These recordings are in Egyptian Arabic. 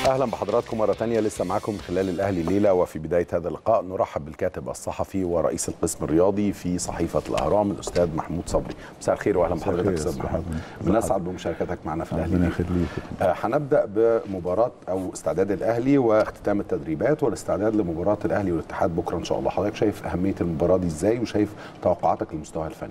اهلا بحضراتكم مره تانية لسه معاكم من خلال الاهلي الليله وفي بدايه هذا اللقاء نرحب بالكاتب الصحفي ورئيس القسم الرياضي في صحيفه الاهرام الاستاذ محمود صبري مساء الخير واهلا بحضرتك استاذ محمود بنسعد بمشاركتك معنا في الاهلي ربنا يخليك آه، هنبدا بمباراه او استعداد الاهلي واختتام التدريبات والاستعداد لمباراه الاهلي والاتحاد بكره ان شاء الله حضرتك شايف اهميه المباراه دي ازاي وشايف توقعاتك للمستوى الفني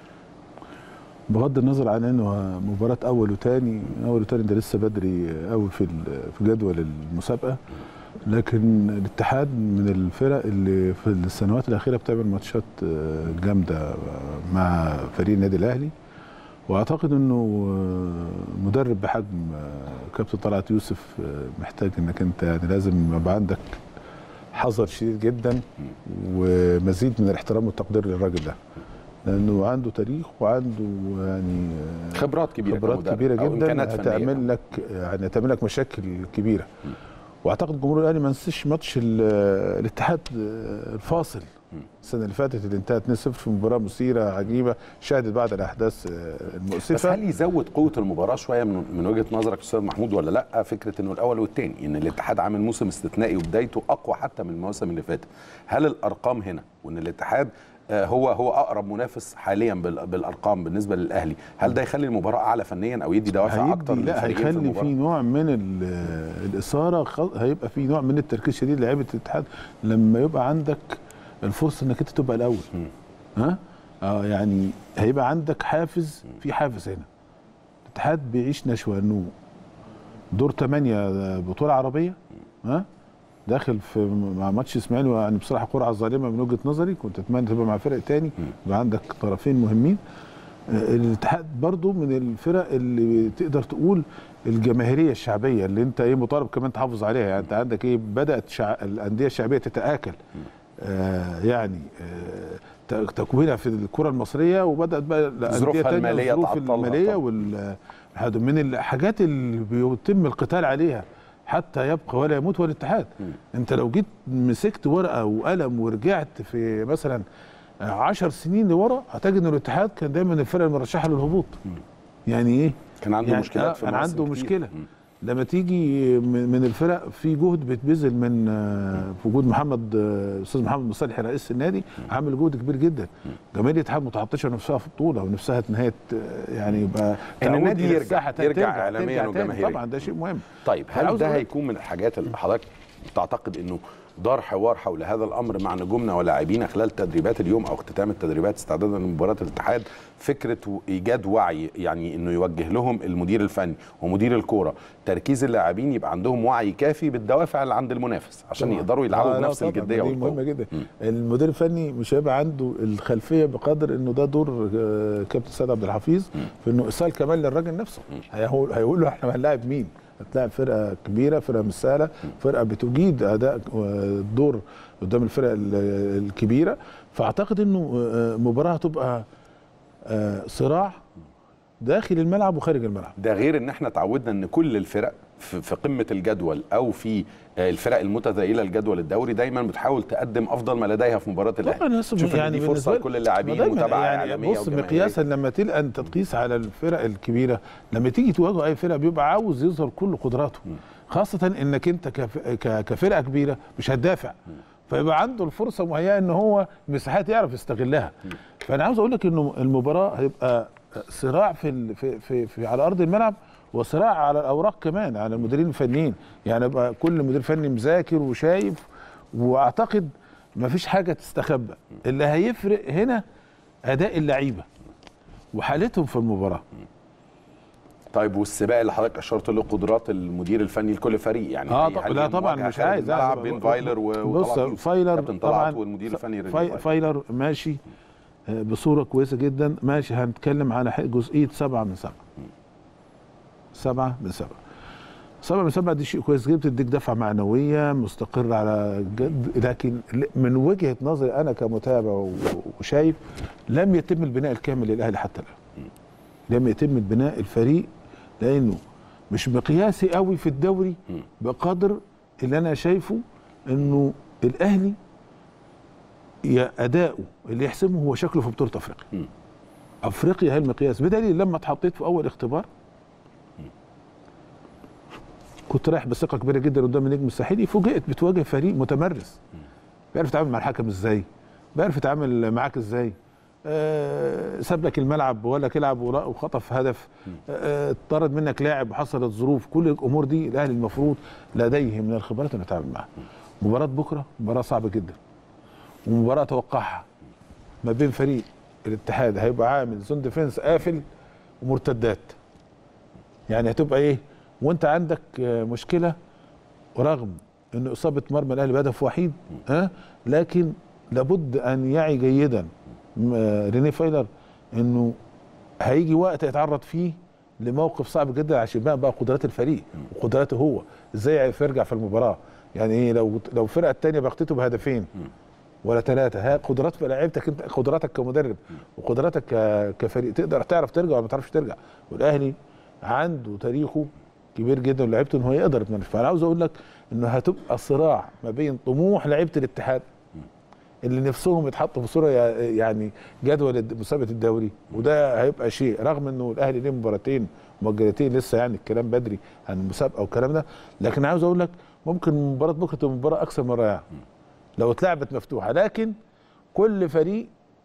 بغض النظر عن انه مباراه اول وثاني اول وثاني ده لسه بدري قوي في ال- في جدول المسابقه لكن الاتحاد من الفرق اللي في السنوات الاخيره بتعمل ماتشات آه، جامده مع فريق النادي الاهلي واعتقد انه آه، مدرب بحجم آه، كابتن طلعت يوسف آه، محتاج انك انت يعني لازم يبقى عندك حذر شديد جدا ومزيد من الاحترام والتقدير للراجل ده لانه عنده تاريخ وعنده يعني آه، خبرات كبيره خبرات كمدرب كبيره أو جدا إمكانات فنية كمان. هتعمل لك يعني هتعمل لك مشاكل كبيره واعتقد جمهور الاهلي ما نسيش ماتش ال- الاتحاد الفاصل السنه اللي فاتت اللي انتهت 2-0 في مباراه مثيره عجيبه شهدت بعض الاحداث بس المؤسفه هل يزود قوه المباراه شويه من, من وجهه نظرك استاذ محمود ولا لا فكره انه الاول والثاني ان الاتحاد عامل موسم استثنائي وبدايته اقوى حتى من المواسم اللي فاتت هل الارقام هنا وان الاتحاد آه، هو هو اقرب منافس حاليا بال- بالارقام بالنسبه للاهلي هل ده يخلي المباراه اعلى فنيا او يدي دوافع اكتر هيدي لا للفريقين في هيخلي المباراة؟ في نوع من ال- الاثاره خ- هيبقى في نوع من التركيز شديد لعيبه الاتحاد لما يبقى عندك الفرصه انك انت تبقى الاول ها اه يعني هيبقى عندك حافز في حافز هنا الاتحاد بيعيش نشوه انه دور ثمانية بطوله عربيه ها داخل في مع ماتش اسماعيلي يعني بصراحه قرعه ظالمه من وجهه نظري كنت اتمنى تبقى مع فرق تاني يبقى عندك طرفين مهمين آه، الاتحاد برضو من الفرق اللي تقدر تقول الجماهيريه الشعبيه اللي انت ايه مطالب كمان تحافظ عليها يعني انت عندك ايه بدات شع... الانديه الشعبيه تتاكل آه يعني آه ت- تكوينها في الكره المصريه وبدات بقى الأندية ظروفها تانية المالية الظروف تعطلها الماليه طبعاً. وال هذا من الحاجات اللي بيتم القتال عليها حتى يبقى ولا يموت هو الاتحاد انت لو جيت مسكت ورقه وقلم ورجعت في مثلا عشر سنين لورا هتجد ان الاتحاد كان دايما الفرقه المرشحه للهبوط يعني ايه كان عنده يعني مشكلات في كان مواسم عنده كتير. مشكله مم. لما تيجي من من الفرق في جهد بيتبذل من آه، في وجود محمد آه، استاذ محمد مصالح رئيس النادي عامل جهد كبير جدا جماهير الاتحاد متعطشه نفسها في بطوله ونفسها نهايه آه، يعني يبقى تعود النادي إلى يرجع- الساحة تاني، يرجع ترجع- إعلامياً ترجع تاني. وجماهيرياً. طبعا ده شيء مهم طيب أنا هل عاوز ده أقول- هيكون من الحاجات اللي حضرتك تعتقد انه دار حوار حول هذا الامر مع نجومنا ولاعبينا خلال تدريبات اليوم او اختتام التدريبات استعدادا لمباراه الاتحاد فكره ايجاد وعي يعني انه يوجه لهم المدير الفني ومدير الكوره تركيز اللاعبين يبقى عندهم وعي كافي بالدوافع اللي عند المنافس عشان طبعاً. يقدروا يلعبوا آه، لا بنفس طبعاً، الجديه دي والقوه مهمه جدا المدير الفني مش هيبقى عنده الخلفيه بقدر انه ده دور آه، كابتن سيد عبد الحفيظ في انه ارسال كمان للراجل نفسه هيقول هيقول له احنا هنلاعب مين هتلاعب فرقه كبيره فرقه مش سهله فرقه بتجيد اداء آه، دور قدام الفرق ال- الكبيره فاعتقد انه آه، مباراه هتبقى آه، صراع داخل الملعب وخارج الملعب ده غير ان احنا تعودنا ان كل الفرق في في قمه الجدول او في آه، الفرق المتذيله الجدول الدوري دايما بتحاول تقدم افضل ما لديها في مباراه الاهلي طبعا لازم شوف يعني دي فرصه بالنسبة لي- لكل اللاعبين دايماً متابعه يعني اعلاميه بص وجماهيرية. مقياسا لما تلقى انت تقيس على الفرق الكبيره لما تيجي تواجه اي فرقه بيبقى عاوز يظهر كل قدراته خاصه انك انت كف... ك... كفرقه كبيره مش هتدافع فيبقى عنده الفرصه مهيئه ان هو مساحات يعرف يستغلها فانا عاوز اقول لك انه المباراه هيبقى صراع في ال... في, في, في على ارض الملعب وصراع على الاوراق كمان على المديرين الفنيين يعني يبقى كل مدير فني مذاكر وشايف واعتقد ما فيش حاجه تستخبى اللي هيفرق هنا اداء اللعيبه وحالتهم في المباراه طيب والسباق اللي حضرتك اشرت له قدرات المدير الفني لكل فريق يعني اه هي- طبعا هل لا هي طبعا مواجهة مش خارج عايز الملعب بين فايلر و بص وطلعت يوسف؟ فايلر كابتن طبعا طلعت والمدير الفني ريني فاي فايلر. فايلر ماشي آه، بصوره كويسه جدا ماشي هنتكلم على ح- جزئيه سبعه من سبعه سبعه من سبعه سبعه من سبعه دي شيء كويس جدا بتديك دفعه معنويه مستقره على جد لكن ل- من وجهه نظري انا كمتابع و- وشايف لم يتم البناء الكامل للاهلي حتى الان لم يتم البناء الفريق لانه مش مقياسي قوي في الدوري بقدر اللي انا شايفه انه الاهلي يا اداؤه اللي يحسمه هو شكله في بطوله افريقيا افريقيا هي المقياس بدليل لما اتحطيت في اول اختبار كنت رايح بثقه كبيره جدا قدام النجم الساحلي فوجئت بتواجه فريق متمرس بيعرف يتعامل مع الحكم ازاي بيعرف يتعامل معاك ازاي آه، ساب لك الملعب ولا لك العب ولا- وخطف هدف آه، اتطرد منك لاعب وحصلت ظروف كل الامور دي الاهلي المفروض لديه من الخبرات انه يتعامل معها مباراه بكره مباراه صعبه جدا ومباراه اتوقعها ما بين فريق الاتحاد هيبقى عامل زون ديفنس قافل ومرتدات يعني هتبقى ايه وانت عندك آه، مشكله رغم ان اصابه مرمى الاهلي بهدف وحيد ها لكن لابد ان يعي جيدا م- آه، ريني فايلر انه هيجي وقت يتعرض فيه لموقف صعب جدا عشان بقى بقى قدرات الفريق وقدراته هو ازاي يعرف يرجع في المباراه يعني ايه لو لو الفرقه الثانيه بغتته بهدفين ولا ثلاثه ها قدرات في لعيبتك انت قدراتك كمدرب وقدراتك ك- كفريق تقدر تعرف ترجع ولا ما تعرفش ترجع والاهلي عنده تاريخه كبير جدا ولعيبته ان هو يقدر يتمنى فانا عاوز اقول لك انه هتبقى صراع ما بين طموح لعيبه الاتحاد اللي نفسهم يتحطوا في صوره يع- يعني جدول الد- مسابقه الدوري وده هيبقى شيء رغم انه الاهلي ليه مباراتين مؤجلتين لسه يعني الكلام بدري عن المسابقه والكلام ده لكن عاوز اقول لك ممكن مباراه بكره تبقى مباراه اكثر من رائعه لو اتلعبت مفتوحه لكن كل فريق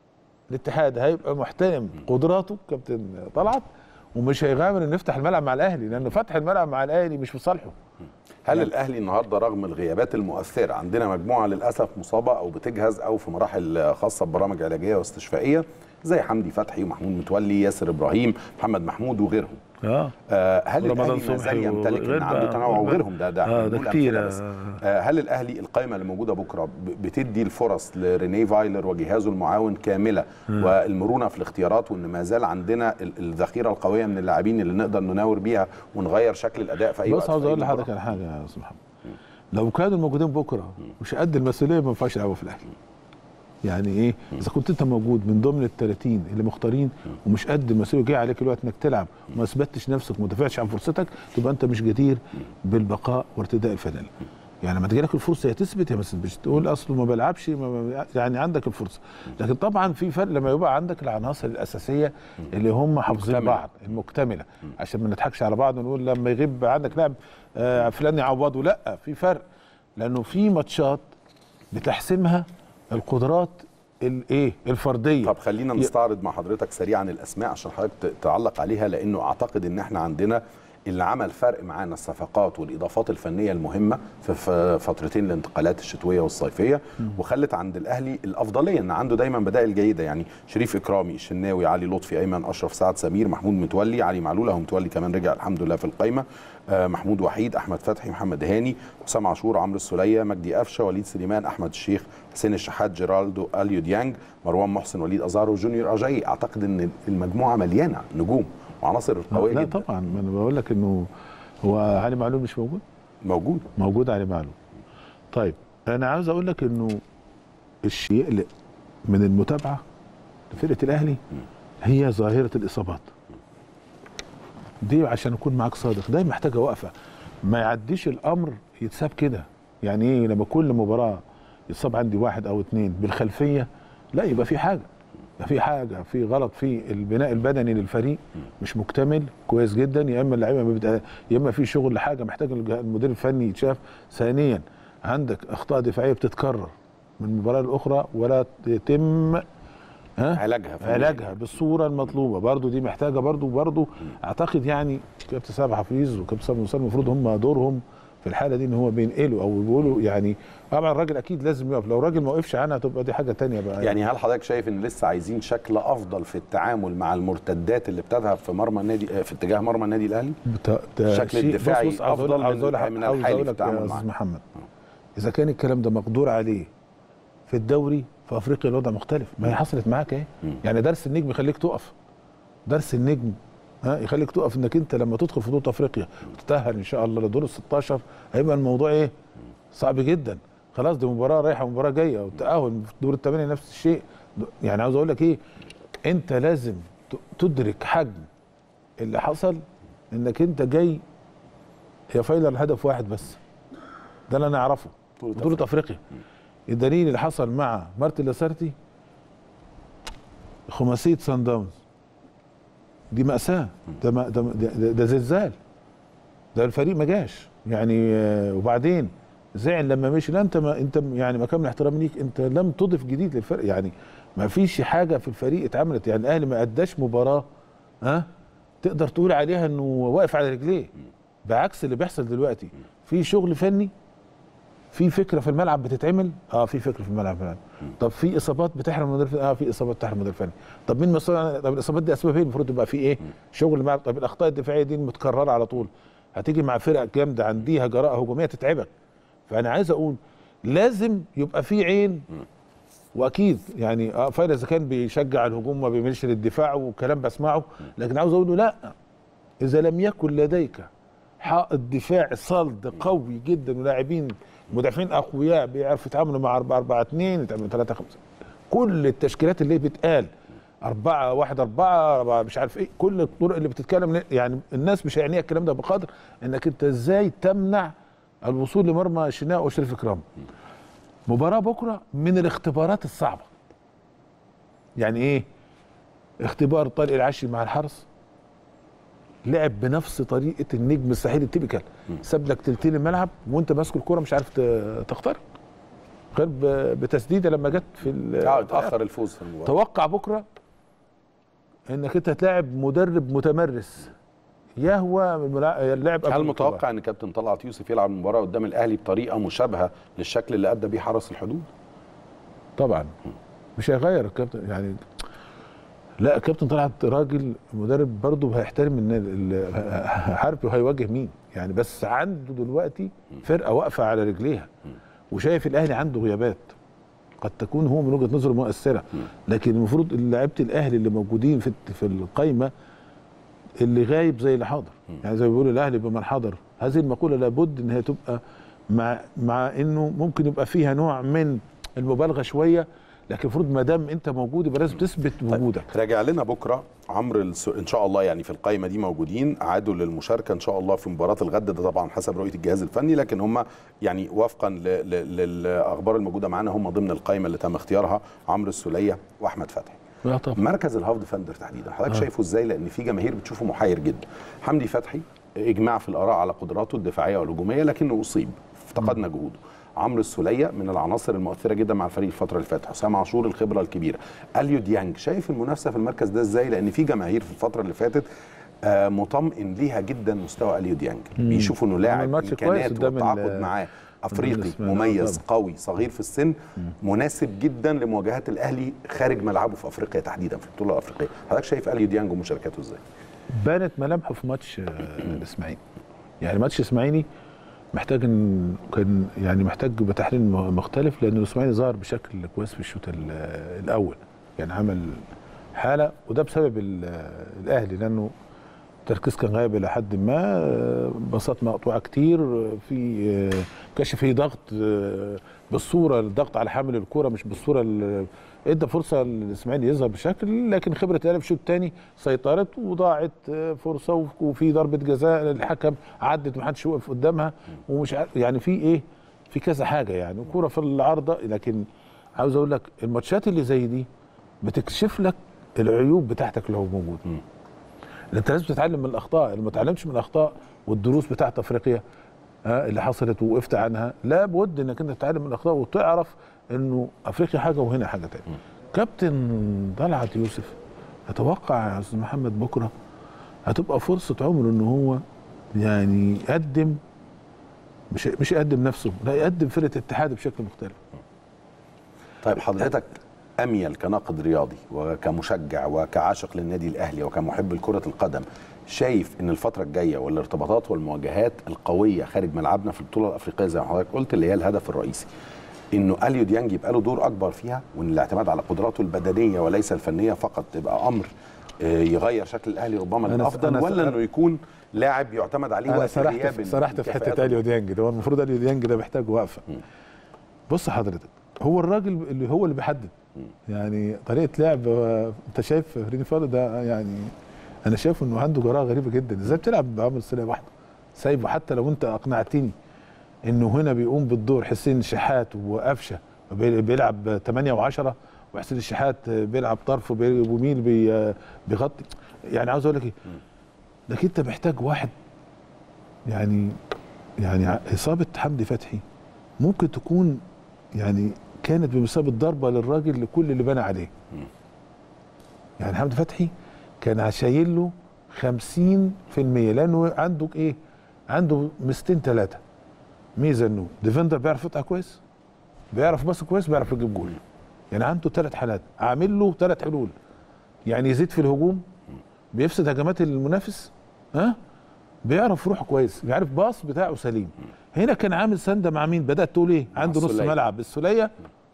الاتحاد هيبقى محترم قدراته كابتن طلعت ومش هيغامر انه يفتح الملعب مع الاهلي لانه فتح الملعب مع الاهلي مش في صالحه هل الاهلي النهارده رغم الغيابات المؤثره عندنا مجموعه للاسف مصابه او بتجهز او في مراحل خاصه ببرامج علاجيه واستشفائيه زي حمدي فتحي ومحمود متولي ياسر ابراهيم محمد محمود وغيرهم اه آه، هل ورمضان الاهلي ما زال صبحي يمتلك وغير ان عنده بقى- تنوع وغيرهم ده ده آه، ده بنقول كتير، أمثلة بس. آه. آه، هل الاهلي القائمه اللي موجوده بكره ب- بتدي الفرص لريني فايلر وجهازه المعاون كامله والمرونه في الاختيارات وان ما زال عندنا ال- الذخيره القويه من اللاعبين اللي نقدر نناور بيها ونغير شكل الاداء في اي وقت بس عاوز في أي اقول لحضرتك مباراة؟ على حاجه يا استاذ محمد لو كانوا موجودين بكره مش قد المسؤوليه ما ينفعش يلعبوا في الاهلي يعني ايه اذا كنت انت موجود من ضمن ال 30 اللي مختارين ومش قد المسؤوليه جاي عليك الوقت انك تلعب وما اثبتش نفسك وما دافعتش عن فرصتك تبقى انت مش جدير بالبقاء وارتداء الفنان يعني لما تجيلك الفرصه يا تثبت يا ما تثبتش تقول اصله ما بلعبش ما ما- يعني عندك الفرصه لكن طبعا في فرق لما يبقى عندك العناصر الاساسيه اللي هم حافظين مكتملة. بعض المكتمله عشان ما نضحكش على بعض ونقول لما يغيب عندك لاعب آه، فلان يعوضه لا في فرق لانه في ماتشات بتحسمها القدرات الايه الفرديه طب خلينا نستعرض مع حضرتك سريعا الاسماء عشان حضرتك ت- تعلق عليها لانه اعتقد ان احنا عندنا اللي عمل فرق معانا الصفقات والاضافات الفنيه المهمه في ف- فترتين الانتقالات الشتويه والصيفيه وخلت عند الاهلي الافضليه ان عنده دايما بدائل جيده يعني شريف اكرامي الشناوي علي لطفي ايمن اشرف سعد سمير محمود متولي علي معلول اهو متولي كمان رجع الحمد لله في القايمه آه، محمود وحيد احمد فتحي محمد هاني حسام عاشور عمرو السوليه مجدي قفشه وليد سليمان احمد الشيخ حسين الشحات جيرالدو اليو ديانج مروان محسن وليد ازارو جونيور اجاي اعتقد ان المجموعه مليانه نجوم وعناصر قويه لا جدا طبعا ما انا بقول لك انه هو علي معلول مش موجود موجود موجود علي معلول طيب انا عاوز اقول لك انه الشيء يقلق من المتابعه لفرقه الاهلي هي ظاهره الاصابات دي عشان اكون معاك صادق ده محتاجه وقفه ما يعديش الامر يتساب كده يعني ايه لما كل مباراه يتصاب عندي واحد او اتنين بالخلفيه لا يبقى في حاجه يبقى في حاجه في غلط في البناء البدني للفريق مش مكتمل كويس جدا يا اما اللعيبه ما بتبقى- يا اما في شغل لحاجه محتاج الج- المدير الفني يتشاف ثانيا عندك اخطاء دفاعيه بتتكرر من مباراه لاخرى ولا يتم ها علاجها في علاجها بالصوره المطلوبه برضو دي محتاجه برضو برضو اعتقد يعني كابتن سامح حفيظ وكابتن سامح نصار المفروض هم دورهم في الحاله دي ان هو بينقلوا او بيقولوا يعني طبعا الراجل اكيد لازم يقف لو الراجل ما وقفش عنها تبقى دي حاجه تانية بقى يعني هل حضرتك شايف ان لسه عايزين شكل افضل في التعامل مع المرتدات اللي بتذهب في مرمى النادي آه، في اتجاه مرمى النادي الاهلي بتا- ده الشكل شيء- الدفاعي بص بص عاوز أقول- أفضل عاوز من- أقول لك- من عاوز الحالي أقول في لك يا التعامل استاذ معاه. محمد اذا كان الكلام ده مقدور عليه في الدوري في افريقيا الوضع مختلف ما هي حصلت معاك اهي مم. يعني درس النجم يخليك تقف درس النجم ها يخليك تقف انك انت لما تدخل في بطوله افريقيا وتتاهل ان شاء الله لدور ال 16 هيبقى الموضوع ايه؟ صعب جدا خلاص دي مباراه رايحه ومباراه جايه والتاهل في دور الثمانيه نفس الشيء يعني عاوز اقول لك ايه؟ انت لازم ت- تدرك حجم اللي حصل انك انت جاي هي فايلر الهدف واحد بس ده اللي انا اعرفه بطولة بطوله افريقيا الدليل اللي حصل مع مارتن لاسارتي خماسيه سان داونز دي مأساة ده, ما ده, ده, ده, ده زلزال ده الفريق ما جاش يعني آه، وبعدين زعل لما مشي لا انت ما انت يعني مكان من احترامي ليك انت لم تضف جديد للفرق يعني ما فيش حاجه في الفريق اتعملت يعني الاهلي ما اداش مباراه ها تقدر تقول عليها انه واقف على رجليه بعكس اللي بيحصل دلوقتي في شغل فني في فكره في الملعب بتتعمل اه في فكره في الملعب فعلا طب في اصابات بتحرم المدير الفني اه في اصابات بتحرم المدير الفني طب مين مسؤول عن- طب الاصابات دي اسبابها ايه المفروض يبقى في ايه شغل مع طب الاخطاء الدفاعيه دي المتكرره على طول هتيجي مع فرق جامده عنديها جراءه هجوميه تتعبك فانا عايز اقول لازم يبقى في عين واكيد يعني اه فايل اذا كان بيشجع الهجوم ما بيميلش للدفاع وكلام بسمعه لكن عاوز اقول له لا اذا لم يكن لديك حائط دفاع صلد قوي جدا ولاعبين مدافعين اقوياء بيعرفوا يتعاملوا مع 4 4 2 يتعاملوا 3 5 كل التشكيلات اللي بتقال أربعة واحد أربعة أربعة مش عارف إيه كل الطرق اللي بتتكلم يعني الناس مش هيعنيها الكلام ده بقدر إنك أنت إزاي تمنع الوصول لمرمى شناء وشريف إكرام مباراة بكرة من الاختبارات الصعبة يعني إيه اختبار طارق العشي مع الحرس لعب بنفس طريقه النجم الساحلي التيبيكال ساب لك تلتين الملعب وانت ماسك الكوره مش عارف ت- تخترق غير ب- بتسديده لما جت في ال- اه اتاخر الفوز في المباراه توقع بكره انك انت هتلاعب مدرب متمرس يهوى من ملا- اللاعب قبل هل البطولة. متوقع ان كابتن طلعت يوسف يلعب المباراه قدام الاهلي بطريقه مشابهه للشكل اللي ادى بيه حرس الحدود؟ طبعا مش هيغير الكابتن يعني لا الكابتن طلعت راجل مدرب برضه هيحترم النادي ال- عارف هيواجه مين يعني بس عنده دلوقتي فرقه واقفه على رجليها وشايف الاهلي عنده غيابات قد تكون هو من وجهه نظره مؤثره لكن المفروض لعيبه الاهلي اللي موجودين في في القايمه اللي غايب زي اللي حاضر يعني زي ما بيقولوا الاهلي بمن حضر هذه المقوله لابد ان هي تبقى مع مع انه ممكن يبقى فيها نوع من المبالغه شويه لكن المفروض ما دام انت موجود يبقى لازم تثبت وجودك راجع لنا بكره عمرو الس... ان شاء الله يعني في القائمه دي موجودين عادوا للمشاركه ان شاء الله في مباراه الغد ده طبعا حسب رؤيه الجهاز الفني لكن هم يعني وفقا ل... ل... للاخبار الموجوده معانا هم ضمن القائمه اللي تم اختيارها عمرو السوليه واحمد فتحي لا طبعا مركز الهاف ديفندر تحديدا حضرتك شايفه ازاي لان في جماهير بتشوفه محير جدا حمدي فتحي اجماع في الاراء على قدراته الدفاعيه والهجوميه لكنه اصيب افتقدنا جهوده عمرو السوليه من العناصر المؤثره جدا مع الفريق الفتره اللي فاتت حسام عاشور الخبره الكبيره اليو ديانج شايف المنافسه في المركز ده ازاي لان في جماهير في الفتره اللي فاتت آه، مطمئن ليها جدا مستوى اليو ديانج بيشوفوا انه عمل لاعب ماتش كويس امكانيات قدام ال- والتعاقد معاه افريقي الإسماعيلي. مميز طبعا. قوي صغير في السن مناسب جدا لمواجهات الاهلي خارج ملعبه في افريقيا تحديدا في البطوله الافريقيه حضرتك شايف اليو ديانج ومشاركاته ازاي بانت ملامحه في ماتش آه، الاسماعيلي يعني ماتش الاسماعيلي محتاج ان كان يعني محتاج بتحليل م- مختلف لان الاسماعيلي ظهر بشكل كويس في الشوط ال- الاول يعني عمل حاله وده بسبب ال- الاهلي لانه التركيز كان غايب الى حد ما آه، باصات مقطوعه كتير آه، في آه، ما كانش في ضغط آه، بالصوره الضغط على حامل الكوره مش بالصوره ال- ادى فرصه للاسماعيلي يظهر بشكل لكن خبره الاهلي في الشوط الثاني سيطرت وضاعت آه، فرصه وف- وفي ضربه جزاء الحكم عدت ومحدش وقف قدامها ومش عارف يعني في ايه في كذا حاجه يعني وكوره في العارضه لكن عاوز اقول لك الماتشات اللي زي دي بتكشف لك العيوب بتاعتك اللي هو موجود انت لازم تتعلم من الاخطاء اللي ما اتعلمتش من الاخطاء والدروس بتاعت افريقيا ها اللي حصلت ووقفت عنها لابد انك انت تتعلم من الاخطاء وتعرف انه افريقيا حاجه وهنا حاجه تانية كابتن طلعت يوسف اتوقع يا استاذ محمد بكره هتبقى فرصه عمره ان هو يعني يقدم مش مش يقدم نفسه لا يقدم فرقه الاتحاد بشكل مختلف طيب حضرتك اميل كناقد رياضي وكمشجع وكعاشق للنادي الاهلي وكمحب لكره القدم شايف ان الفتره الجايه والارتباطات والمواجهات القويه خارج ملعبنا في البطوله الافريقيه زي ما حضرتك قلت اللي هي الهدف الرئيسي انه اليو ديانج يبقى له دور اكبر فيها وان الاعتماد على قدراته البدنيه وليس الفنيه فقط تبقى امر آه، يغير شكل الاهلي ربما أنا- للافضل أنا س- ولا انه يكون لاعب يعتمد عليه انا وقت سرحت غياب في سرحت في الكفاءات حته اليو ديانج ده هو المفروض اليو ديانج ده محتاج وقفه بص حضرتك هو الراجل اللي هو اللي بيحدد يعني طريقه لعب آه، انت شايف فريدي فالو ده يعني انا شايف انه عنده جراءه غريبه جدا ازاي بتلعب بعمل سلة واحده سايبه حتى لو انت اقنعتني انه هنا بيقوم بالدور حسين الشحات وقفشه بي- بيلعب 8 و10 وحسين الشحات بيلعب طرف وبي- وميل بي- بيغطي يعني عاوز اقول لك ايه لكن انت محتاج واحد يعني يعني ع- اصابه حمدي فتحي ممكن تكون يعني كانت بمثابه ضربه للراجل لكل اللي بنى عليه يعني حمدي فتحي كان شايل له 50% لانه عنده ايه عنده ميزتين ثلاثه ميزه انه ديفندر بيعرف يقطع كويس بيعرف باص كويس بيعرف يجيب جول يعني عنده ثلاث حالات عامل له ثلاث حلول يعني يزيد في الهجوم بيفسد هجمات المنافس ها بيعرف يروح كويس بيعرف باص بتاعه سليم هنا كان عامل سنده مع مين بدات تقول ايه عنده نص السولية. ملعب السوليه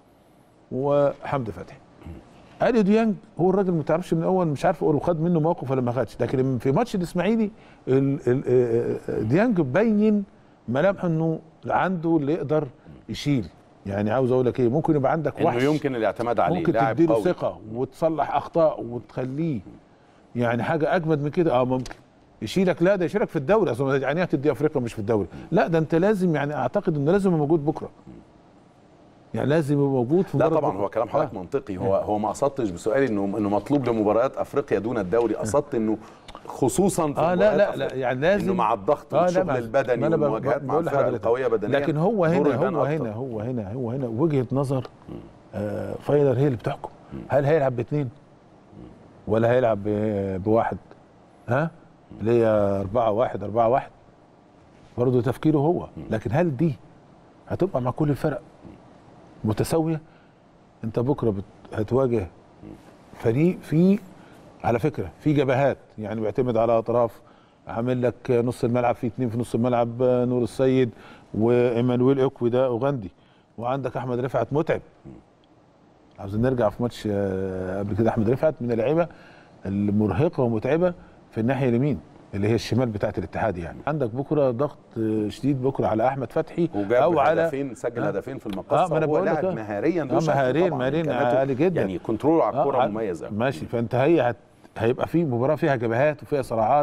وحمدي فتحي اليو ديانج هو الراجل ما تعرفش من الاول مش عارف اقول خد منه موقف ولا ما خدش لكن في ماتش الاسماعيلي ال- ال- آه، ديانج بين ملامح انه عنده اللي يقدر يشيل يعني عاوز اقول لك ايه ممكن يبقى عندك انه وحش يمكن الاعتماد عليه ممكن لاعب تديله قوي. ثقه وتصلح اخطاء وتخليه يعني حاجه اجمد من كده اه ممكن يشيلك لا ده يشيلك في الدوري اصلا يعني هتدي افريقيا مش في الدوري لا ده انت لازم يعني اعتقد انه لازم يبقى موجود بكره يعني لازم يبقى موجود في لا مباراة طبعا بكرة. هو كلام حضرتك آه. منطقي هو هو ما قصدتش بسؤالي انه انه مطلوب لمباريات افريقيا دون الدوري قصدت انه خصوصا في اه لا مباريات لا لا أفريقيا. يعني لازم انه مع الضغط آه لا، والشغل ما- البدني ما أنا ب- والمواجهات مع بقول الفرق لحضرتك. القويه بدنيا لكن هو دوره هنا يبان هو أكتر. هنا هو هنا هو هنا وجهه نظر آه فايلر هي اللي بتحكم هل هيلعب باثنين ولا هيلعب ب- بواحد ها اللي هي 4 1 4 1 برضه تفكيره هو لكن هل دي هتبقى مع كل الفرق متساويه انت بكره بت- هتواجه فريق فيه على فكره في جبهات يعني بيعتمد على اطراف عامل لك نص الملعب في اتنين في نص الملعب نور السيد وايمانويل اكوي ده اوغندي وعندك احمد رفعت متعب عاوزين نرجع في ماتش آه، قبل كده احمد رفعت من اللعيبه المرهقه ومتعبه في الناحيه اليمين اللي هي الشمال بتاعت الاتحاد يعني عندك بكره ضغط آه، شديد بكره على احمد فتحي وجاب او على هدفين سجل آه. هدفين في آه، المقصه ما أنا هو بقول لك لاعب آه. مهاريا له آه، شكل مهاريا- طبعاً. مهاريا إمكانياته عالي جدا. يعني كنترول على الكوره آه، مميز قوي ماشي فانت هي هت... هيبقى في مباراه فيها جبهات وفيها صراعات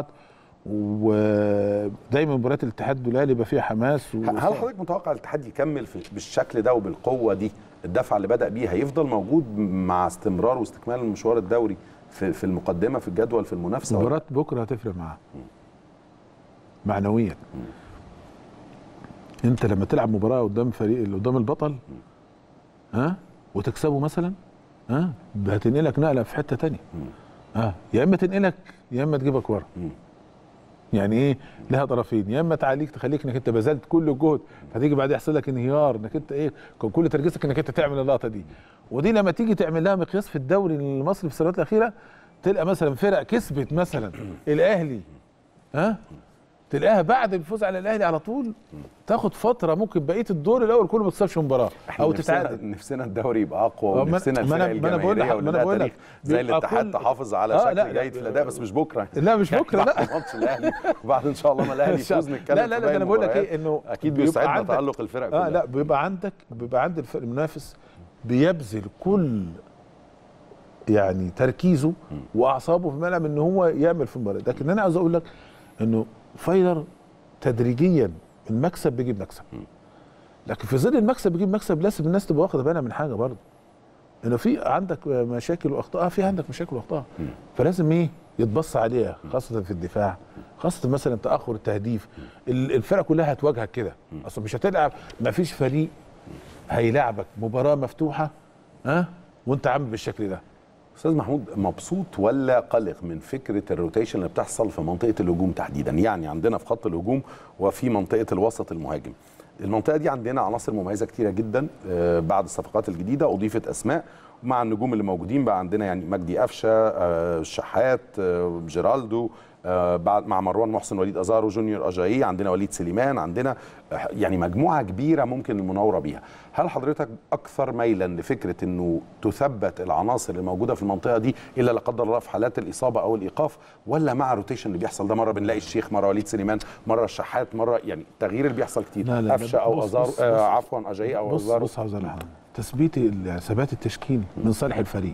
ودايما مباريات الاتحاد والاهلي يبقى فيها حماس و... هل حضرتك متوقع الاتحاد يكمل في بالشكل ده وبالقوه دي الدفعه اللي بدا بيه هيفضل موجود مع استمرار واستكمال المشوار الدوري في في المقدمه في الجدول في المنافسه ولا مباراه بكره هتفرق معاه معنويا انت لما تلعب مباراه قدام فريق اللي قدام البطل ها وتكسبه مثلا ها هتنقلك نقله في حته تانية ها يا اما تنقلك يا اما تجيبك ورا مم. يعني ايه لها طرفين يا اما تعليك تخليك انك انت بذلت كل الجهد فتيجي بعد يحصل لك انهيار انك انت ايه كان كل تركيزك انك انت تعمل اللقطه دي ودي لما تيجي تعمل لها مقياس في الدوري المصري في السنوات الاخيره تلقى مثلا فرق كسبت مثلا الاهلي ها تلاقيها بعد الفوز على الاهلي على طول تاخد فتره ممكن بقيه الدور الاول كله ما تكسبش مباراه احنا او نفسنا تتعادل نفسنا الدوري يبقى اقوى آه، ما- ونفسنا ما أنا- الفرق ما أنا بقول الجماهيريه لك- ما أنا واللي بقول لها لك تاريخ زي بيبقى الاتحاد كل- تحافظ على آه، شكل لا، لا، جيد في الاداء بس مش بكره لا مش يعني بكره لا بعد ماتش الاهلي وبعد ان شاء الله ما الاهلي إن شاء يفوز الله. نتكلم لا لا في لا باقي ده انا بقول لك المباريات. ايه انه اكيد بيبقى بيسعدنا عندك- تالق الفرق كلها اه لا بيبقى عندك بيبقى عند الفرق المنافس بيبذل كل يعني تركيزه واعصابه في الملعب ان هو يعمل في المباراه لكن انا عاوز اقول لك انه فايلر تدريجيا المكسب بيجيب مكسب لكن في ظل المكسب بيجيب مكسب لازم الناس تبقى واخده بالها من حاجه برضه انه في عندك مشاكل واخطاء آه، في عندك مشاكل واخطاء فلازم ايه يتبص عليها خاصه في الدفاع خاصه مثلا تاخر التهديف ال- الفرق كلها هتواجهك كده اصلا مش هتلعب ما فيش فريق هيلعبك مباراه مفتوحه ها وانت عامل بالشكل ده استاذ محمود مبسوط ولا قلق من فكره الروتيشن اللي بتحصل في منطقه الهجوم تحديدا يعني عندنا في خط الهجوم وفي منطقه الوسط المهاجم المنطقه دي عندنا عناصر مميزه كتيره جدا آه، بعد الصفقات الجديده اضيفت اسماء مع النجوم اللي موجودين بقى عندنا يعني مجدي قفشه آه، الشحات آه، جيرالدو آه، بعد مع مروان محسن وليد ازارو جونيور اجايي عندنا وليد سليمان عندنا آه، يعني مجموعه كبيره ممكن المناوره بيها هل حضرتك اكثر ميلا لفكره انه تثبت العناصر اللي موجوده في المنطقه دي الا لا قدر الله في حالات الاصابه او الايقاف ولا مع الروتيشن اللي بيحصل ده مره بنلاقي الشيخ مره وليد سليمان مره الشحات مره يعني التغيير اللي بيحصل كتير لا، لا، لا، قفشه او بص- ازارو بص- آه بص. عفوا اجايي او بص ازارو بص عاوز اقول لك حاجة. تثبيت ال- ثبات التشكيل من صالح الفريق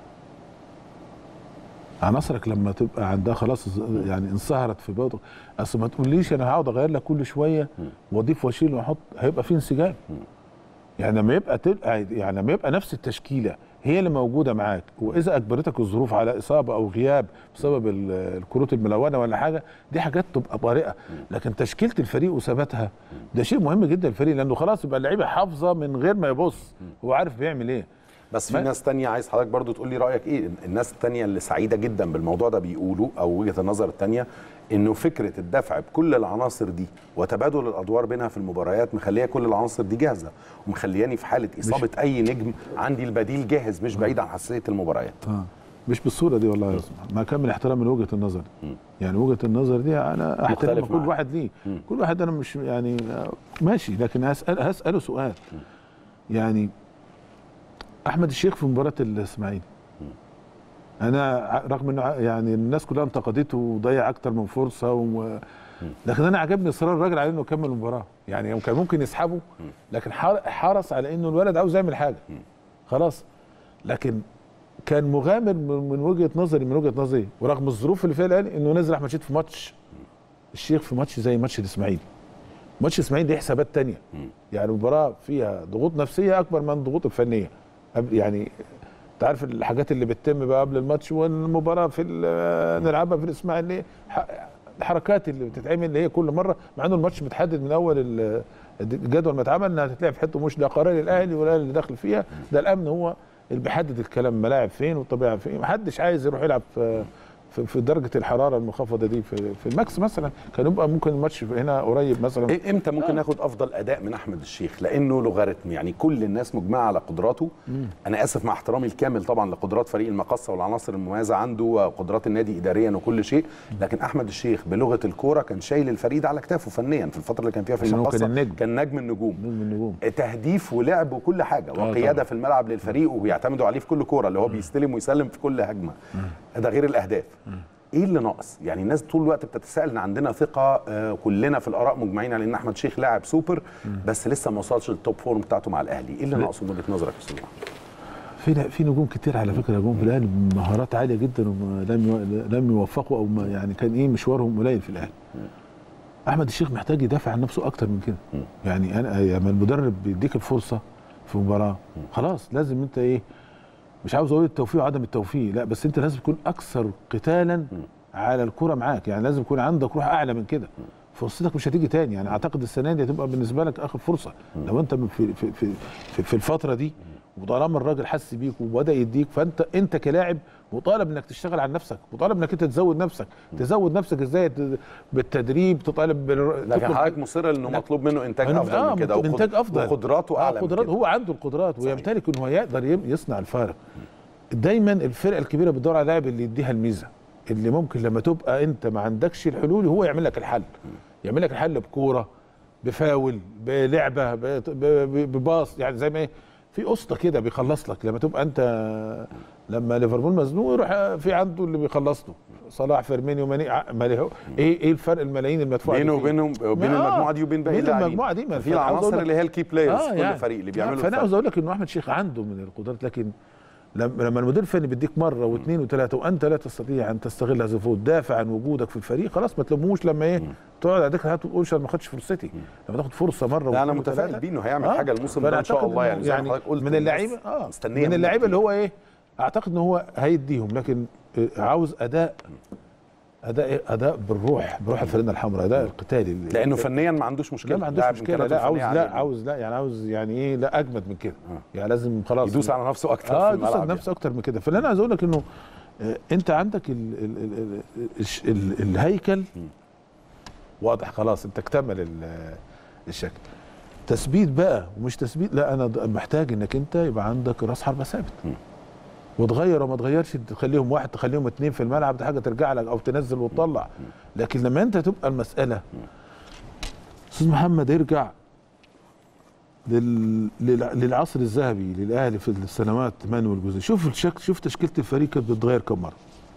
عناصرك لما تبقى عندها خلاص يعني انصهرت في بوضع اصل ما تقوليش انا هقعد اغير لك كل شويه واضيف واشيل واحط هيبقى في انسجام يعني لما يبقى تبقى يعني لما يبقى نفس التشكيله هي اللي موجوده معاك واذا اجبرتك الظروف على اصابه او غياب بسبب ال- الكروت الملونه ولا حاجه دي حاجات تبقى طارئه لكن تشكيله الفريق وثباتها ده شيء مهم جدا الفريق لانه خلاص يبقى اللعيبه حافظه من غير ما يبص هو عارف بيعمل ايه بس في ما- ناس تانية عايز حضرتك برضو تقول لي رايك ايه الناس التانية اللي سعيده جدا بالموضوع ده بيقولوا او وجهه النظر التانية انه فكره الدفع بكل العناصر دي وتبادل الادوار بينها في المباريات مخليه كل العناصر دي جاهزه ومخلياني في حاله اصابه اي نجم عندي البديل جاهز مش بعيد عن حساسيه المباريات اه مش بالصوره دي والله يا اسمع مع كامل احترامي لوجهه النظر يعني وجهه النظر دي انا احترم مختلف كل معاك. واحد ليه كل واحد انا مش يعني آه، ماشي لكن هسأل هساله سؤال يعني احمد الشيخ في مباراه الاسماعيلي انا ع- رغم انه ع- يعني الناس كلها انتقدته وضيع اكتر من فرصه و... لكن انا عجبني اصرار الراجل على انه يكمل المباراه يعني كان ممكن يسحبه لكن حار- حرص على انه الولد عاوز يعمل حاجه خلاص لكن كان مغامر من من وجهه نظري من وجهه نظري ورغم الظروف اللي فيها الاهلي انه نزل احمد شيد في ماتش الشيخ في ماتش زي ماتش الاسماعيلي ماتش الاسماعيلي دي حسابات تانية يعني مباراه فيها ضغوط نفسيه اكبر من الضغوط الفنيه قبل- يعني انت عارف الحاجات اللي بتتم بقى قبل الماتش والمباراه في ال- نلعبها في الاسماعيلي ح- الحركات اللي بتتعمل اللي هي كل مره مع انه الماتش متحدد من اول ال- الجدول ما اتعمل انها هتتلعب في حته مش ده قرار الاهلي والاهلي اللي داخل فيها ده الامن هو اللي بيحدد الكلام ملاعب فين والطبيعه فين محدش عايز يروح يلعب في في, في درجه الحراره المنخفضه دي في, في الماكس مثلا كان يبقى ممكن الماتش هنا قريب مثلا إيه- امتى ممكن ناخد افضل اداء من احمد الشيخ لانه لوغاريتم يعني كل الناس مجمعه على قدراته انا اسف مع احترامي الكامل طبعا لقدرات فريق المقصه والعناصر المميزه عنده وقدرات النادي اداريا وكل شيء لكن احمد الشيخ بلغه الكوره كان شايل الفريق ده على كتافه فنيا في الفتره اللي كان فيها في عشان هو كان المقصه النجم. كان نجم النجوم نجم النجوم تهديف ولعب وكل حاجه وقياده طبعا. في الملعب للفريق وبيعتمدوا عليه في كل كوره اللي هو بيستلم ويسلم في كل هجمه ده غير الاهداف ايه اللي ناقص يعني الناس طول الوقت بتتساءل ان عندنا ثقه آه كلنا في الاراء مجمعين على ان احمد شيخ لاعب سوبر بس لسه ما وصلش للتوب فورم بتاعته مع الاهلي ايه اللي ناقصه من وجهه نظرك يا استاذ محمد؟ في في نجوم كتير على فكره نجوم في الاهلي بمهارات عاليه جدا ولم يو- لم يوفقوا او ما يعني كان ايه مشوارهم قليل في الاهلي احمد الشيخ محتاج يدافع عن نفسه اكتر من كده يعني انا لما المدرب بيديك الفرصه في مباراه خلاص لازم انت ايه مش عاوز اقول التوفيق وعدم التوفيق لا بس انت لازم تكون اكثر قتالا على الكره معاك يعني لازم يكون عندك روح اعلى من كده فرصتك مش هتيجي تاني يعني اعتقد السنه دي هتبقى بالنسبه لك اخر فرصه لو انت في في في في, في الفتره دي وطالما الراجل حس بيك وبدا يديك فانت انت كلاعب مطالب انك تشتغل على نفسك مطالب انك انت تزود نفسك تزود نفسك ازاي ت- بالتدريب تطالب بال- لكن تطلب- حضرتك مصر انه لا. مطلوب منه انتاج أنا- افضل من كده وقد- انتاج افضل وقدراته آه اعلى من قدرات كده هو عنده القدرات صحيح. ويمتلك ان هو يقدر يم- يصنع الفارق دايما الفرقه الكبيره بتدور على لاعب اللي يديها الميزه اللي ممكن لما تبقى انت ما عندكش الحلول هو يعمل لك الحل يعمل لك الحل بكوره بفاول بلعبه ب- ب- بباص يعني زي ما ايه في اسطى كده بيخلص لك لما تبقى انت لما ليفربول مزنوق يروح في عنده اللي بيخلص له صلاح فيرمينيو ماني ع- مالي هو ايه ايه الفرق الملايين المدفوعه بينه دي فيه؟ وبينهم وبين آه، المجموعه دي وبين باقي بين اللاعبين المجموعه دي ما في فأنا عاوز أقول العناصر لك- اللي هي الكي بلايرز في كل يعني. فريق اللي بيعملوا فانا الفرق. عاوز اقول لك انه احمد شيخ عنده من القدرات لكن لما لما المدير الفني بيديك مره واثنين وثلاثه وانت لا تستطيع ان تستغل هذا الفوز دافع عن وجودك في الفريق خلاص ما تلوموش لما ايه تقعد على دكه وتقول انا ما خدتش فرصتي لما تاخد فرصه مره لا انا واثنين متفائل وثلاثة. بيه انه هيعمل آه. حاجه الموسم فأنا ده ان شاء أعتقد الله إنه يعني زي ما حضرتك قلت من الناس اللعيبه اه مستنيه من منه اللعيبه اللي كتير. هو ايه اعتقد ان هو هيديهم لكن آه، عاوز اداء اداء اداء بالروح بروح الفريق الحمراء اداء القتالي اللي- لانه فنيا ما عندوش مشكله لا ما عندوش لاعب مشكله إمكانياته لا عاوز الفنية لا عالية. عاوز لا يعني عاوز يعني ايه لا اجمد من كده يعني لازم خلاص يدوس على نفسه اكتر اه في يدوس على الملعب نفسه اكتر من كده فاللي انا عايز اقول لك انه آه، انت عندك ال ال ال ال الش- ال الهيكل واضح خلاص انت اكتمل ال- الشكل تثبيت بقى ومش تثبيت لا انا د- محتاج انك انت يبقى عندك راس حربه ثابت وتغير وما تغيرش تخليهم واحد تخليهم اتنين في الملعب دي حاجه ترجع لك او تنزل وتطلع لكن لما انت تبقى المساله استاذ محمد ارجع لل... لل... للعصر الذهبي للاهلي في السنوات ثمان والجزء شوف الشكل شوف تشكيله الفريق كانت بتتغير كم مره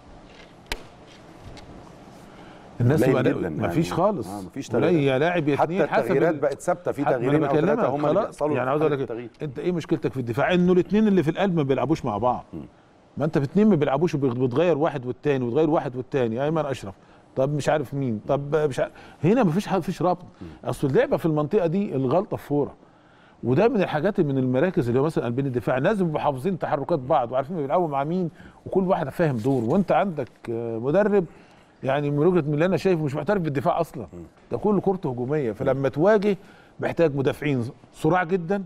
الناس قليل ما, جداً ما يعني. فيش خالص آه، مفيش قليل تغييرات. يا لاعب يا حتى اتنين حسب التغييرات ال- بقت ثابته في حتى ما تغييرين أنا او ثلاثه بكلمك هم اللي خلاص. بيحصلوا يعني عاوز في اقول لك التغيير. انت ايه مشكلتك في الدفاع انه الاثنين اللي في القلب ما بيلعبوش مع بعض ما انت الاثنين ما بيلعبوش وبيغ- بتغير واحد والتاني وتغير واحد والتاني ايمن اشرف طب مش عارف مين طب مش عارف هنا ما فيش حد فيش ربط اصل اللعبه في المنطقه دي الغلطه فوره وده من الحاجات من المراكز اللي هو مثلا قلبين الدفاع لازم يبقوا حافظين تحركات بعض وعارفين بيلعبوا مع مين وكل واحد فاهم دوره وانت عندك آه، مدرب يعني من وجهه من اللي انا شايفه مش محترف بالدفاع اصلا ده كله كورته هجوميه فلما تواجه محتاج مدافعين صراع جدا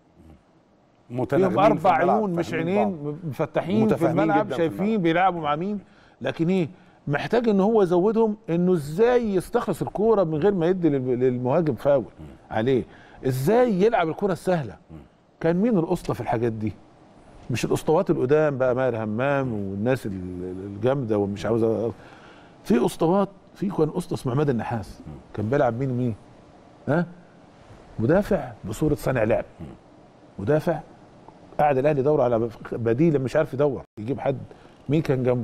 متناغمين فيهم في اربع الملعب، عيون مش فاهمين بعض. عينين مفتحين في متفاهمين الملعب جداً في شايفين الملعب. بيلعبوا مع مين لكن ايه محتاج ان هو يزودهم انه ازاي يستخلص الكوره من غير ما يدي للم- للمهاجم فاول عليه ازاي يلعب الكوره السهله كان مين الاسطى في الحاجات دي مش الاسطوات القدام بقى ماهر همام والناس ال- الجامده ومش عاوز أ- في اسطوات في كان اسطى اسمه عماد النحاس كان بيلعب مين ومين ها مدافع بصوره صانع لعب مدافع قاعد الاهلي يدور على بديل مش عارف يدور يجيب حد مين كان جنبه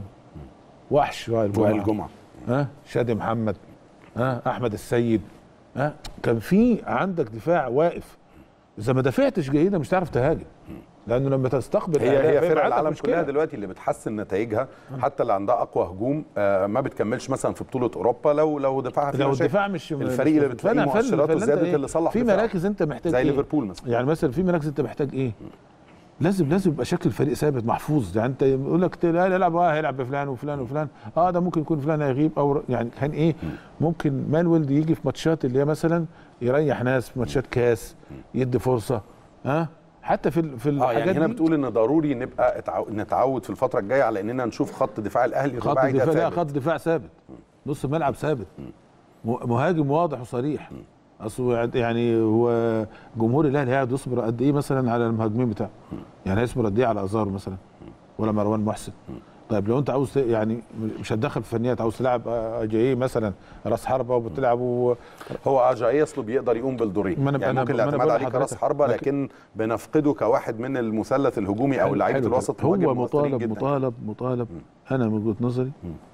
وحش وائل وائل جمعه جمعه ها شادي محمد ها احمد السيد ها كان في عندك دفاع واقف اذا ما دافعتش جيدا مش هتعرف تهاجم لانه لما تستقبل هي أهداف هي هيبقى فرق عندك العالم مشكلة. كلها دلوقتي اللي بتحسن نتائجها حتى اللي عندها اقوى هجوم آه ما بتكملش مثلا في بطوله اوروبا لو لو دفاعها فيه لو مشاكل. الدفاع مش الفريق اللي بتلاقيه فأنا- فأنا- مؤشراته فأنت زادت إيه؟ اللي صلح في دفاعه. مراكز انت محتاج زي إيه؟ ليفربول مثلا يعني مثلا في مراكز انت محتاج ايه لازم لازم يبقى شكل الفريق ثابت محفوظ يعني انت يقول لك لا يلعب اه هيلعب بفلان وفلان وفلان اه ده ممكن يكون فلان هيغيب او ر- يعني كان ايه ممكن مانويل يجي في ماتشات اللي هي مثلا يريح ناس في ماتشات كاس يدي فرصه ها آه حتى في ال- في اه الحاجات يعني هنا دي بتقول ان ضروري نبقى اتعو... نتعود في الفتره الجايه على اننا نشوف خط دفاع الاهلي خط الرباعي ده الدفاع لا ثابت. خط دفاع ثابت نص الملعب ثابت م- مهاجم واضح وصريح اصل يعني هو جمهور الاهلي هيقعد يصبر قد ايه مثلا على المهاجمين بتاعه يعني هيصبر قد ايه على ازارو مثلا ولا مروان محسن طيب لو انت عاوز ت- يعني مش هتدخل في فنيات عاوز تلعب اجاي مثلا راس حربه وبتلعبوا هو اجاي اصله بيقدر يقوم بالدورين ما أنا- يعني أنا- ممكن ما أنا الاعتماد بقول عليه كراس لحضرتك. حربه لكن- لكن بنفقده كواحد من المثلث الهجومي او لعيبه حلو الوسط كده. مهاجم هو مؤثرين مطالب جداً. مطالب مطالب انا من وجهه نظري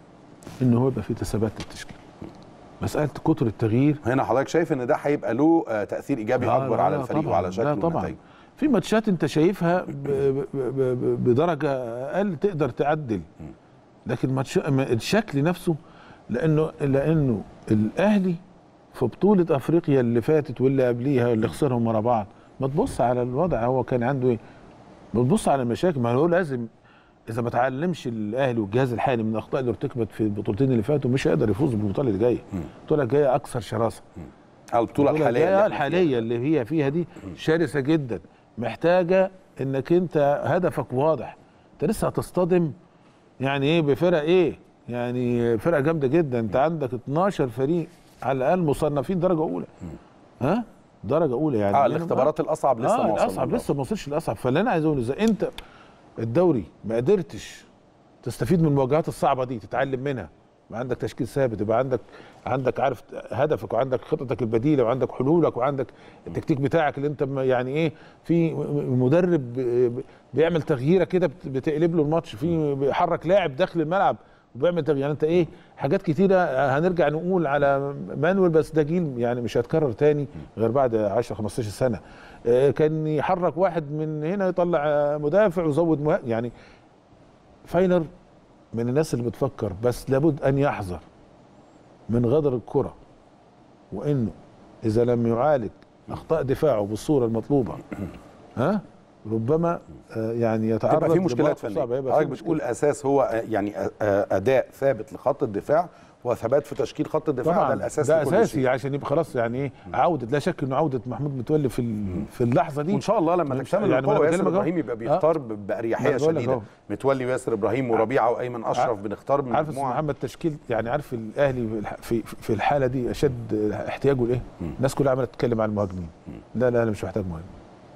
ان هو يبقى في تثبات للتشكيل مساله كتر التغيير هنا حضرتك شايف ان ده هيبقى له آه، تاثير ايجابي لا، اكبر لا، على لا الفريق طبعاً، وعلى شكله لا طبعا ونتائجه في ماتشات انت شايفها ب- ب- ب- ب- بدرجه اقل تقدر تعدل لكن ماتش الشكل نفسه لانه لانه الاهلي في بطوله افريقيا اللي فاتت واللي قبليها اللي خسرهم ورا بعض ما تبص على الوضع هو كان عنده ايه ما تبص على المشاكل ما هو لازم اذا ما تعلمش الاهلي والجهاز الحالي من الاخطاء اللي ارتكبت في البطولتين اللي فاتوا مش هيقدر يفوز بالبطوله اللي جايه البطوله الجايه اكثر شراسه على البطوله الحاليه اللي الجاية احنا فيها. الحاليه اللي هي فيها دي شرسه جدا محتاجه انك انت هدفك واضح انت لسه هتصطدم يعني ايه بفرق ايه يعني فرقه جامده جدا انت عندك 12 فريق على الاقل مصنفين درجه اولى ها درجه اولى يعني اه يعني الاختبارات الاصعب لسه اه ما وصلنا الاصعب لها. لسه ما وصلش الاصعب فاللي انا عايز اقوله اذا انت الدوري ما قدرتش تستفيد من المواجهات الصعبه دي تتعلم منها يبقى عندك تشكيل ثابت يبقى عندك عندك عارف هدفك وعندك خططك البديله وعندك حلولك وعندك التكتيك بتاعك اللي انت م- يعني ايه في م- مدرب ب- بيعمل تغييره كده بت- بتقلب له الماتش في بيحرك لاعب داخل الملعب وبيعمل تغيير يعني انت ايه حاجات كتيره هنرجع نقول على مانويل بس ده جيل يعني مش هيتكرر تاني غير بعد 10 15 سنه آه، كان يحرك واحد من هنا يطلع آه، مدافع ويزود مه... يعني فايلر من الناس اللي بتفكر بس لابد ان يحذر من غدر الكره وانه اذا لم يعالج اخطاء دفاعه بالصوره المطلوبه ها ربما آه، يعني يتعرض تبقى في مشكلات لمواقف فنيه صعبة، يبقى في حضرتك مشكلة. بتقول اساس هو آه، يعني آه، آه، اداء ثابت لخط الدفاع وثبات في تشكيل خط الدفاع طبعا ده الاساس ده لكل اساسي شيء. عشان يبقى خلاص يعني ايه عوده لا شك انه عوده محمود متولي في ال- في اللحظه دي وان شاء الله لما إن تكتمل شاء- يعني القوه ما أنا ياسر بكلمك أهو. ابراهيم يبقى آه. بيختار ب- ما باريحيه أنا بقول لك شديده أهو. متولي وياسر ابراهيم وربيعه وايمن اشرف بنختار من عارف استاذ مجموعه محمد تشكيل يعني عارف الاهلي في الح- في في الحاله دي اشد احتياجه لايه؟ الناس كلها عماله تتكلم عن المهاجمين لا لا الاهلي مش محتاج مهاجم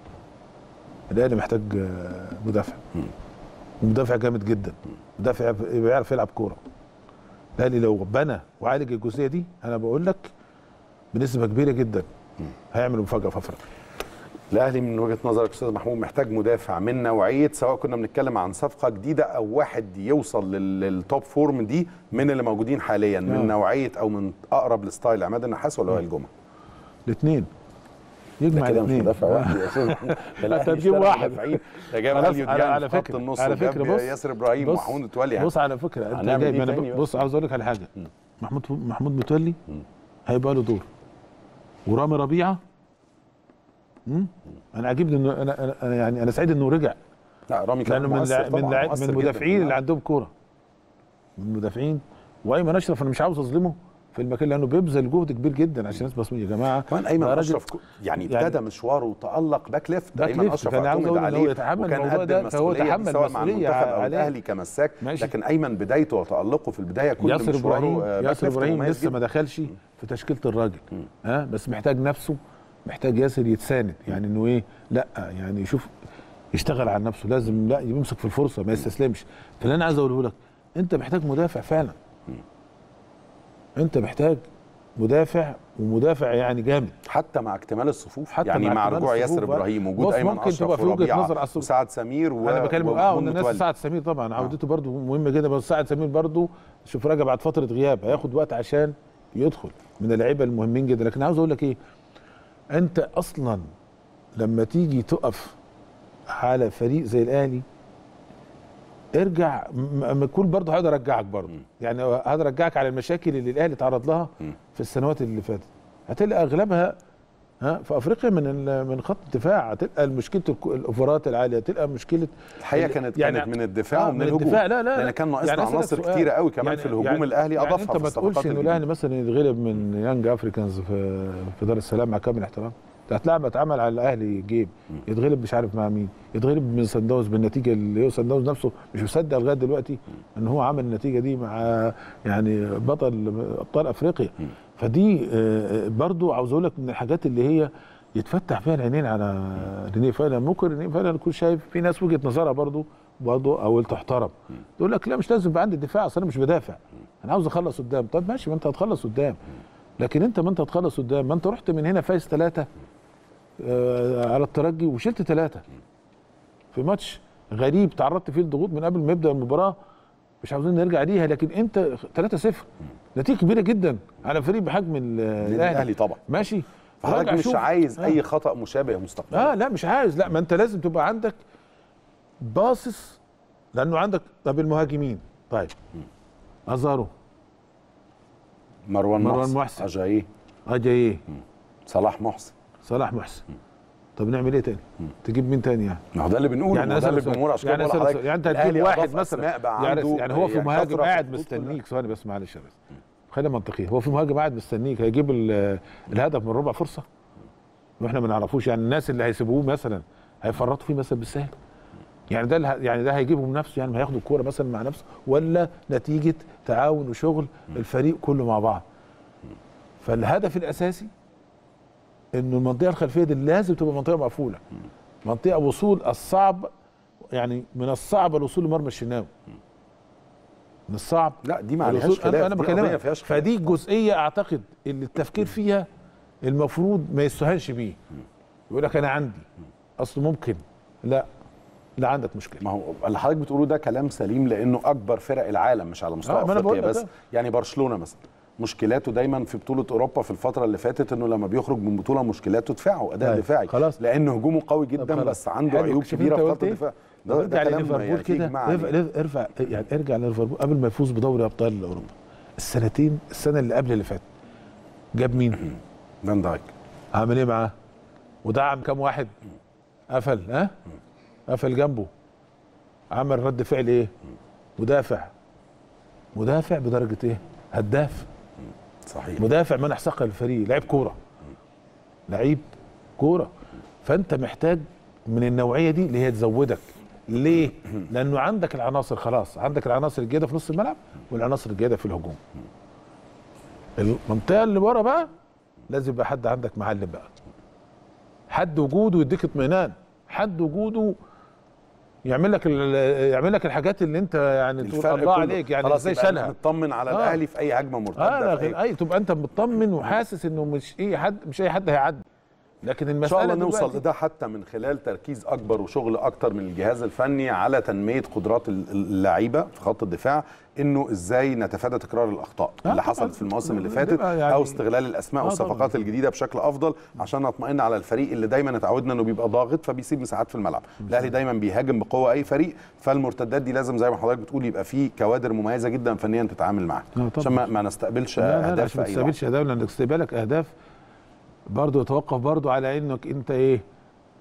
الاهلي محتاج آه، مدافع ومدافع جامد جدا مدافع بيعرف يلعب كوره الاهلي لو بنى وعالج الجزئيه دي انا بقول لك بنسبه كبيره جدا هيعمل مفاجاه في افريقيا الاهلي من وجهه نظرك استاذ محمود محتاج مدافع من نوعيه سواء كنا بنتكلم عن صفقه جديده او واحد يوصل لل- للتوب فورم دي من اللي موجودين حاليا آه. من نوعيه او من اقرب لستايل عماد النحاس ولا وائل جمعه الاثنين يجمع كده مش الاثنين مدافع واحد يا استاذ محمود. ده الأهلي أنت هتجيب اشترى واحد. مدافعين. ده جاب خلاص، اليو على- ديانج على في خط فكرة- النص على وجاب فكرة بص- ياسر ابراهيم بص- ومحمود متولي يعني. بص على فكره انت هنعمل جايب إيه انا تاني بقى؟ بص عاوز اقول لك على حاجه محمود محمود متولي هيبقى له دور ورامي ربيعه انا عاجبني انه انا, أنا أنا يعني انا سعيد انه رجع لا رامي كان لانه من مؤثر لع- طبعاً، من لع- مؤثر من جداً المدافعين في اللي عندهم كوره من المدافعين وايمن اشرف انا مش عاوز اظلمه في المكان لانه بيبذل جهد كبير جدا عشان الناس بصوا يا جماعه كمان ايمن ده راجل- اشرف كو- يعني يعني- ابتدى مشواره وتالق باك ليفت باك ايمن ليفت، اشرف فأنا عاوز اعتمد أقول إن هو عليه يتحمل وكان الموضوع قد ده، فهو المسؤوليه دي تحمل سواء مع مسؤولية المنتخب او عليه. الاهلي كمساك ماشي. لكن ايمن بدايته وتالقه في البدايه كل ياسر مشواره ابراهيم آه، باك ياسر ليفت ابراهيم مميز لسه ما جداً. دخلش في تشكيله الراجل ها بس محتاج نفسه محتاج ياسر يتساند يعني انه ايه لا يعني يشوف يشتغل على نفسه لازم لا يمسك في الفرصه ما يستسلمش فاللي انا عايز اقوله لك انت محتاج مدافع فعلا انت محتاج مدافع ومدافع يعني جامد حتى مع اكتمال الصفوف حتى يعني مع مع اكتمال رجوع الصفوف ياسر بقى. ابراهيم وجود بص، ايمن ممكن اشرف تبقى في وجهة وربيعه نظر على الصفوف. وسعد سمير و... انا بكلم اه ومحمود والناس متولي. سعد سمير طبعا عودته برضو مهمه جدا بس سعد سمير برضو شوف راجع بعد فتره غياب هياخد وقت عشان يدخل من اللعيبه المهمين جدا لكن عاوز اقول لك ايه انت اصلا لما تيجي تقف على فريق زي الاهلي ارجع م- م- كل برضه هقدر ارجعك برضه يعني هقدر ارجعك على المشاكل اللي الاهلي تعرض لها في السنوات اللي فاتت هتلاقي اغلبها ها في افريقيا من ال- من خط الدفاع هتلقى مشكله الك- الاوفرات العاليه هتلقى مشكله الحقيقه ال- كانت يعني- كانت من الدفاع آه، ومن من الهجوم الدفاع لا لا لان كان ناقصنا يعني أسألك عناصر سؤال. كتيره قوي كمان يعني في الهجوم يعني الاهلي يعني اضافها انت في ما الصفقات تقولش انه الجديدة. الاهلي مثلا يتغلب من يانج افريكانز في في دار السلام مع كامل احترام ده هتلاعب اتعمل على الاهلي جيم يتغلب مش عارف مع مين يتغلب من سان داونز بالنتيجه اللي هو سان داونز نفسه مش مصدق لغايه دلوقتي ان هو عمل النتيجه دي مع يعني بطل ابطال افريقيا فدي آه، برضو عاوز اقول لك من الحاجات اللي هي يتفتح فيها العينين على رينيه فايلر ممكن رينيه فايلر يكون شايف في ناس وجهه نظرها برضو برضو او تحترم تقول لك لا مش لازم يبقى عندي دفاع اصل انا مش بدافع انا عاوز اخلص قدام طب ماشي ما انت هتخلص قدام لكن انت ما انت هتخلص قدام ما انت رحت من هنا فايز ثلاثه آه على الترجي وشلت ثلاثه في ماتش غريب تعرضت فيه لضغوط من قبل ما يبدا المباراه مش عاوزين نرجع ليها لكن انت 3-0 نتيجه كبيره جدا على فريق بحجم ال- الاهلي الاهلي طبعا ماشي فحضرتك راجع مش شوف. عايز آه. اي خطا مشابه مستقبلا اه لا مش عايز لا ما انت لازم تبقى عندك باصص لانه عندك طب المهاجمين طيب ازارو مروان, مروان محسن, محسن. اجاييه اجاييه صلاح محسن صلاح محسن طب نعمل ايه تاني؟ تجيب مين تاني يعني؟ ما هو ده اللي بنقوله يعني ما هو ده أنا اللي أسألك الجمهور عشان يعني كده بقول أسألك لحضرتك يعني انت الأهلي هتجيب واحد أضاف مثلا أسماء بقى يعني, عنده يعني هو في يعني مهاجم كثرة قاعد في الخطوط مستنيك ثواني بس معلش يا بس خلينا منطقي هو في مهاجم قاعد مستنيك هيجيب ال- الهدف من ربع فرصه واحنا ما نعرفوش يعني الناس اللي هيسيبوه مثلا هيفرطوا فيه مثلا بالسهل يعني ده اللي ه- يعني ده هيجيبه بنفسه يعني ما هياخدوا الكوره مثلا مع نفسه ولا نتيجه تعاون وشغل الفريق كله مع بعض فالهدف الاساسي انه المنطقه الخلفيه دي لازم تبقى منطقه مقفوله منطقه وصول الصعب يعني من الصعب الوصول لمرمى الشناوي من الصعب لا دي ما الوصول- عليهاش خلاف انا, أنا دي قضية بكلمك فيهاش خلاف. فدي جزئيه اعتقد اللي التفكير فيها المفروض ما يستهانش بيه يقول لك انا عندي اصل ممكن لا لا عندك مشكله ما هو اللي حضرتك بتقوله ده كلام سليم لانه اكبر فرق العالم مش على مستوى آه، ما أنا افريقيا بقول لك بس ده. يعني برشلونه مثلا مشكلاته دايما في بطوله اوروبا في الفتره اللي فاتت انه لما بيخرج من بطوله مشكلاته دفاعه اداء طيب، دفاعي خلاص. لان هجومه قوي جدا خلاص. بس عنده حلو. عيوب شوف كبيره أنت في قلت خط إيه؟ الدفاع ده ده, ده ارجع كلام لليفربول يعني فيه كده إجماع ارفع عليه. ارفع يعني ارجع لليفربول قبل ما يفوز بدوري ابطال اوروبا السنتين السنه اللي قبل اللي فاتت جاب مين؟ فان دايك عامل ايه معاه؟ ودعم كام واحد؟ قفل ها؟ قفل جنبه عمل رد فعل ايه؟ مدافع مدافع بدرجه ايه؟ هداف صحيح مدافع منح ثقه للفريق لعيب كوره لعيب كوره فانت محتاج من النوعيه دي اللي هي تزودك ليه؟ لانه عندك العناصر خلاص عندك العناصر الجيده في نص الملعب والعناصر الجيده في الهجوم المنطقه اللي ورا بقى لازم يبقى حد عندك معلم بقى حد وجوده يديك اطمئنان حد وجوده يعمل لك ال- يعمل لك الحاجات اللي انت يعني تقول الفرق الله كله. عليك يعني خلاص ازاي يبقى شالها مطمن على آه. الاهلي في اي هجمه مرتده اه لا في أي غير اي تبقى انت مطمن وحاسس انه مش اي حد مش اي حد هيعدي لكن ان المساله شاء الله نوصل دلوقتي- لده حتى من خلال تركيز اكبر وشغل اكتر من الجهاز الفني على تنميه قدرات ال- اللعيبه في خط الدفاع انه ازاي نتفادى تكرار الاخطاء آه اللي طبعاً. حصلت في المواسم اللي ده فاتت بقى يعني- او استغلال الاسماء آه والصفقات طبعاً. الجديده بشكل افضل عشان نطمئن على الفريق اللي دايما اتعودنا انه بيبقى ضاغط فبيسيب مساحات في الملعب الاهلي دايما بيهاجم بقوه اي فريق فالمرتدات دي لازم زي ما حضرتك بتقول يبقى في كوادر مميزه جدا فنيا تتعامل معاها آه طبعاً. عشان ما, ما نستقبلش لا لا لا اهداف عشان ما في اي وقت تستقبلش اهداف لانك استقبالك اهداف برضه يتوقف برضه على انك انت ايه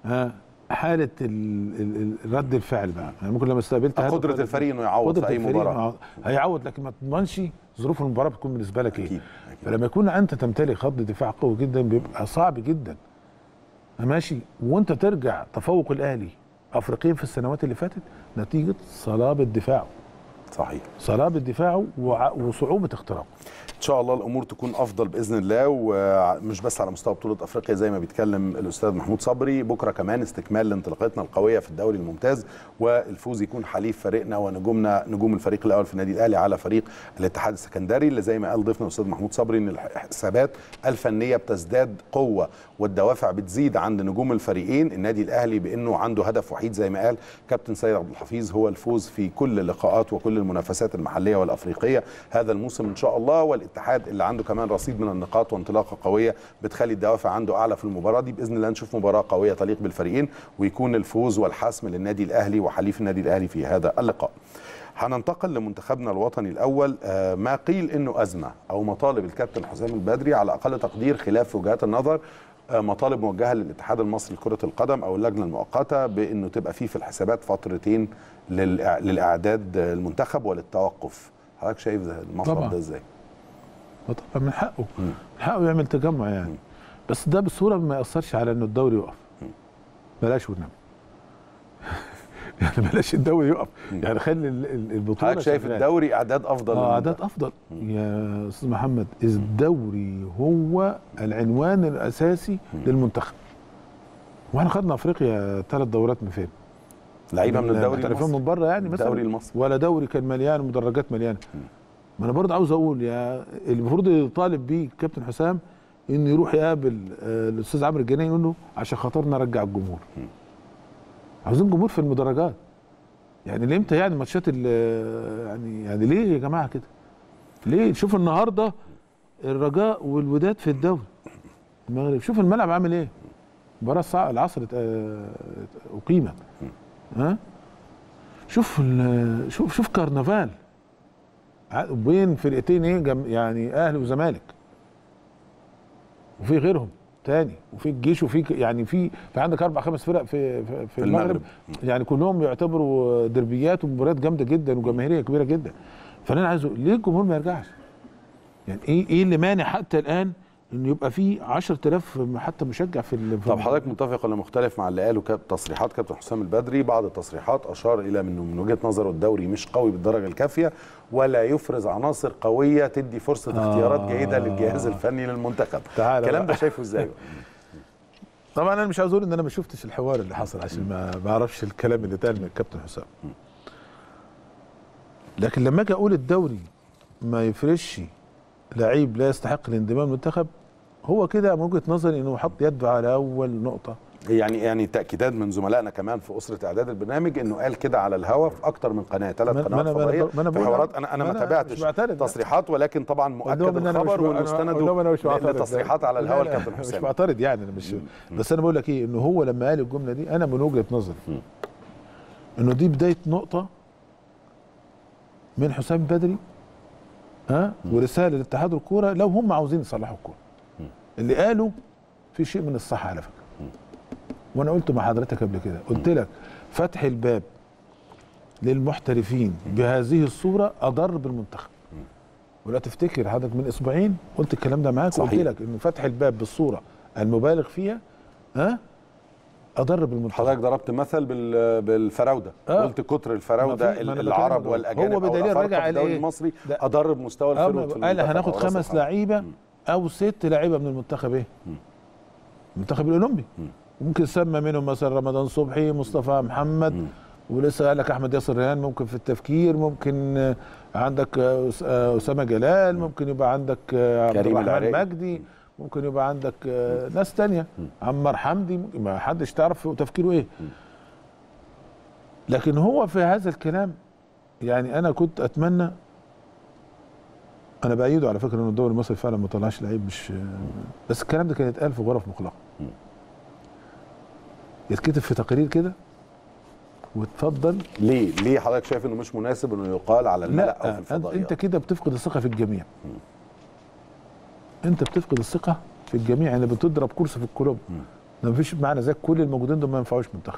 ها حاله ال- ال- ال- رد الفعل بقى يعني ممكن لما استقبلت هدف قدره رد الفريق انه يعوض قدرة في اي الفريق مباراه مع- هيعوض لكن ما تضمنش ظروف المباراه بتكون بالنسبه لك ايه اكيد اكيد فلما يكون انت تمتلك خط دفاع قوي جدا بيبقى صعب جدا ماشي وانت ترجع تفوق الاهلي افريقيا في السنوات اللي فاتت نتيجه صلابه دفاعه صحيح صلابه دفاعه وع- وصعوبه اختراقه ان شاء الله الامور تكون افضل باذن الله ومش بس على مستوى بطوله افريقيا زي ما بيتكلم الاستاذ محمود صبري بكره كمان استكمال لانطلاقتنا القويه في الدوري الممتاز والفوز يكون حليف فريقنا ونجومنا نجوم الفريق الاول في النادي الاهلي على فريق الاتحاد السكندري اللي زي ما قال ضيفنا الاستاذ محمود صبري ان الحسابات الفنيه بتزداد قوه والدوافع بتزيد عند نجوم الفريقين النادي الاهلي بانه عنده هدف وحيد زي ما قال كابتن سيد عبد الحفيظ هو الفوز في كل اللقاءات وكل المنافسات المحليه والافريقيه هذا الموسم ان شاء الله والاتحاد اللي عنده كمان رصيد من النقاط وانطلاقه قويه بتخلي الدوافع عنده اعلى في المباراه دي باذن الله نشوف مباراه قويه تليق بالفريقين ويكون الفوز والحسم للنادي الاهلي وحليف النادي الاهلي في هذا اللقاء هننتقل لمنتخبنا الوطني الاول آه، ما قيل انه ازمه او مطالب الكابتن حسام البدري على اقل تقدير خلاف وجهات النظر آه، مطالب موجهه للاتحاد المصري لكره القدم او اللجنه المؤقته بانه تبقى فيه في الحسابات فترتين للإع- للاعداد المنتخب وللتوقف حضرتك شايف ده المطلب طبعاً. ده ازاي طبعا من حقه مم. من حقه يعمل تجمع يعني بس ده بصوره ما ياثرش على انه الدوري يقف بلاش والنبي يعني بلاش الدوري يقف يعني خلي ال- ال- البطوله حضرتك شايف شغالة. الدوري اعداد افضل اه للمنتخب. اعداد افضل يا استاذ محمد الدوري هو العنوان الاساسي للمنتخب واحنا خدنا افريقيا ثلاث دورات من فين؟ لعيبه من الدوري محترفين المصري من بره يعني مثلا الدوري المصري ولا دوري كان مليان مدرجات مليانه ما انا برضه عاوز اقول يا المفروض يطالب بيه كابتن حسام انه يروح يقابل آه، الاستاذ عمرو الجناي يقول له عشان خاطر نرجع الجمهور عاوزين جمهور في المدرجات يعني ليه امتى يعني ماتشات ال- يعني يعني ليه يا جماعه كده ليه شوف النهارده الرجاء والوداد في الدوري المغرب شوف الملعب عامل ايه مباراه الساعه العصر آه، اقيمت ها شوف ال- شوف شوف كرنفال ع- بين فرقتين ايه جم يعني اهلي وزمالك وفي غيرهم تاني وفي الجيش وفي ك- يعني في في عندك اربع خمس فرق في في, في المغرب, المغرب. يعني كلهم يعتبروا دربيات ومباريات جامده جدا وجماهيريه كبيره جدا فانا أنا عايز أقول، ليه الجمهور ما يرجعش؟ يعني ايه ايه اللي مانع حتى الان انه يبقى في 10000 حتى مشجع في ال- في طب حضرتك متفق ولا مختلف مع اللي قاله كاب تصريحات كابتن حسام البدري بعض التصريحات اشار الى انه من وجهه نظره الدوري مش قوي بالدرجه الكافيه ولا يفرز عناصر قويه تدي فرصه آه. اختيارات جيده للجهاز الفني للمنتخب تعالى الكلام ده بقى. شايفه ازاي بقى؟ طبعا انا مش عاوز اقول ان انا ما شفتش الحوار اللي حصل عشان ما ما اعرفش الكلام اللي اتقال من الكابتن حسام لكن لما اجي اقول الدوري ما يفرش لعيب لا يستحق الانضمام للمنتخب هو كده من وجهه نظري انه حط يده على اول نقطه يعني يعني تاكيدات من زملائنا كمان في اسره اعداد البرنامج انه قال كده على الهوا في اكتر من قناه ثلاث ما- ما قنوات أنا- ما أنا فضائيه ب- ما أنا في بقول- حوارات انا انا ما ما أنا تابعتش مش بعترض. تصريحات ولكن طبعا مؤكد قدام إن أنا مش الخبر ب- أنا- والمستند قدام أنا مش بعترض. للتصريحات على الهوا لا، لا، الكابتن مش حسام بعترض يعني انا مش بس انا بقول لك ايه انه هو لما قال الجمله دي انا من وجهه نظري انه دي بدايه نقطه من حسام بدري ها ورساله لاتحاد الكوره لو هم عاوزين يصلحوا الكوره اللي قالوا في شيء من الصح على فكره وانا قلت مع حضرتك قبل كده قلت لك فتح الباب للمحترفين بهذه الصوره اضر بالمنتخب ولا تفتكر حضرتك من اسبوعين قلت الكلام ده معاك وقلت صحيح. لك انه فتح الباب بالصوره المبالغ فيها ها اضر بالمنتخب حضرتك ضربت مثل بال- بالفراوده آه. قلت كتر ما الفراوده في- ما أنا العرب بكلمك دول. والاجانب هو أو بدليل الأفارقة رجع في الدوري على إيه؟ المصري ده- اضر بمستوى أما الفرود في قال المنتخب هناخد أو رأس خمس الحربة. لعيبه او ست لعيبه من المنتخب ايه؟ المنتخب الاولمبي ممكن سمى منهم مثلا رمضان صبحي مصطفى محمد ولسه قال لك احمد ياسر ريان ممكن في التفكير ممكن آه، عندك آه، أس- آه، اسامه جلال ممكن يبقى عندك آه، عبد كريم الرحمن العراقي. مجدي ممكن يبقى عندك آه، ناس تانية عمار حمدي ممكن- ما حدش تعرف تفكيره ايه لكن هو في هذا الكلام يعني انا كنت اتمنى انا بايده على فكره ان الدوري المصري فعلا ما طلعش لعيب مش بس الكلام ده كان يتقال في غرف مغلقه يتكتب في تقارير كده وتفضل ليه ليه حضرتك شايف انه مش مناسب انه يقال على الملأ او في لا أنت- الفضائيات انت كده بتفقد الثقه في الجميع انت بتفقد الثقه في الجميع يعني بتضرب كرسي في الكلوب ده مفيش معنى ذلك كل الموجودين دول ما ينفعوش منتخب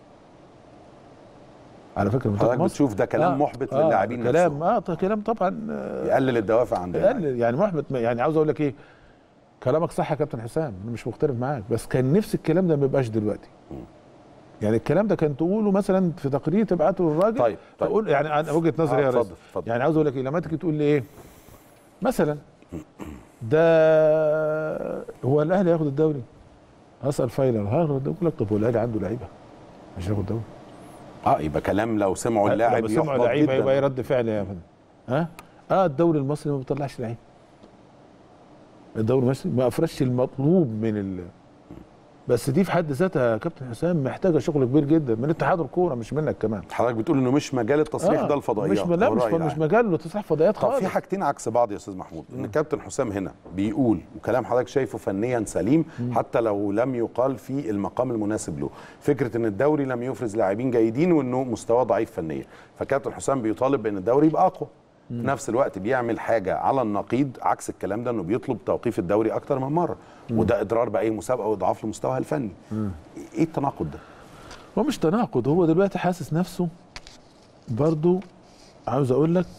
على فكره منتخب حضرتك مصر بتشوف ده كلام محبط للاعبين كلام نفسهم اه طيب كلام طبعا آه، يقلل الدوافع عند اللاعب. يقلل يعني محبط يعني عاوز اقول لك ايه كلامك صح يا كابتن حسام انا مش مختلف معاك بس كان نفس الكلام ده ما يبقاش دلوقتي يعني الكلام ده كان تقوله مثلا في تقرير تبعته للراجل طيب، طيب. تقول يعني انا وجهه نظري آه، يا ريس اتفضل، اتفضل. يعني عاوز اقول لك ايه لما تيجي تقول لي ايه مثلا ده هو الاهلي هياخد الدوري هسال فايلر هياخد الدوري يقول لك طب هو الاهلي عنده لعيبه مش هياخد الدوري اه يبقى كلام لو سمعوا اللاعب لما سمعوا يحبط لعيبه جداً. هيبقى ايه رد فعل يا فندم ها اه الدوري المصري ما بيطلعش لعيبه الدوري المصري ما افرزش المطلوب من ال بس دي في حد ذاتها يا كابتن حسام محتاجه شغل كبير جدا من اتحاد الكوره مش منك كمان حضرتك بتقول انه مش مجال التصريح ده الفضائيات مش لا هو مش, رأي مش العام. مجال لتصحيح فضائيات طب خالص في حاجتين عكس بعض يا استاذ محمود ان الكابتن حسام هنا بيقول وكلام حضرتك شايفه فنيا سليم حتى لو لم يقال في المقام المناسب له فكره ان الدوري لم يفرز لاعبين جيدين وانه مستواه ضعيف فنيا فكابتن حسام بيطالب بان الدوري يبقى اقوى في نفس الوقت بيعمل حاجه على النقيض عكس الكلام ده انه بيطلب توقيف الدوري اكتر من مره وده اضرار باي مسابقه واضعاف لمستواها الفني ايه التناقض ده هو مش تناقض هو دلوقتي حاسس نفسه برضو عاوز اقول لك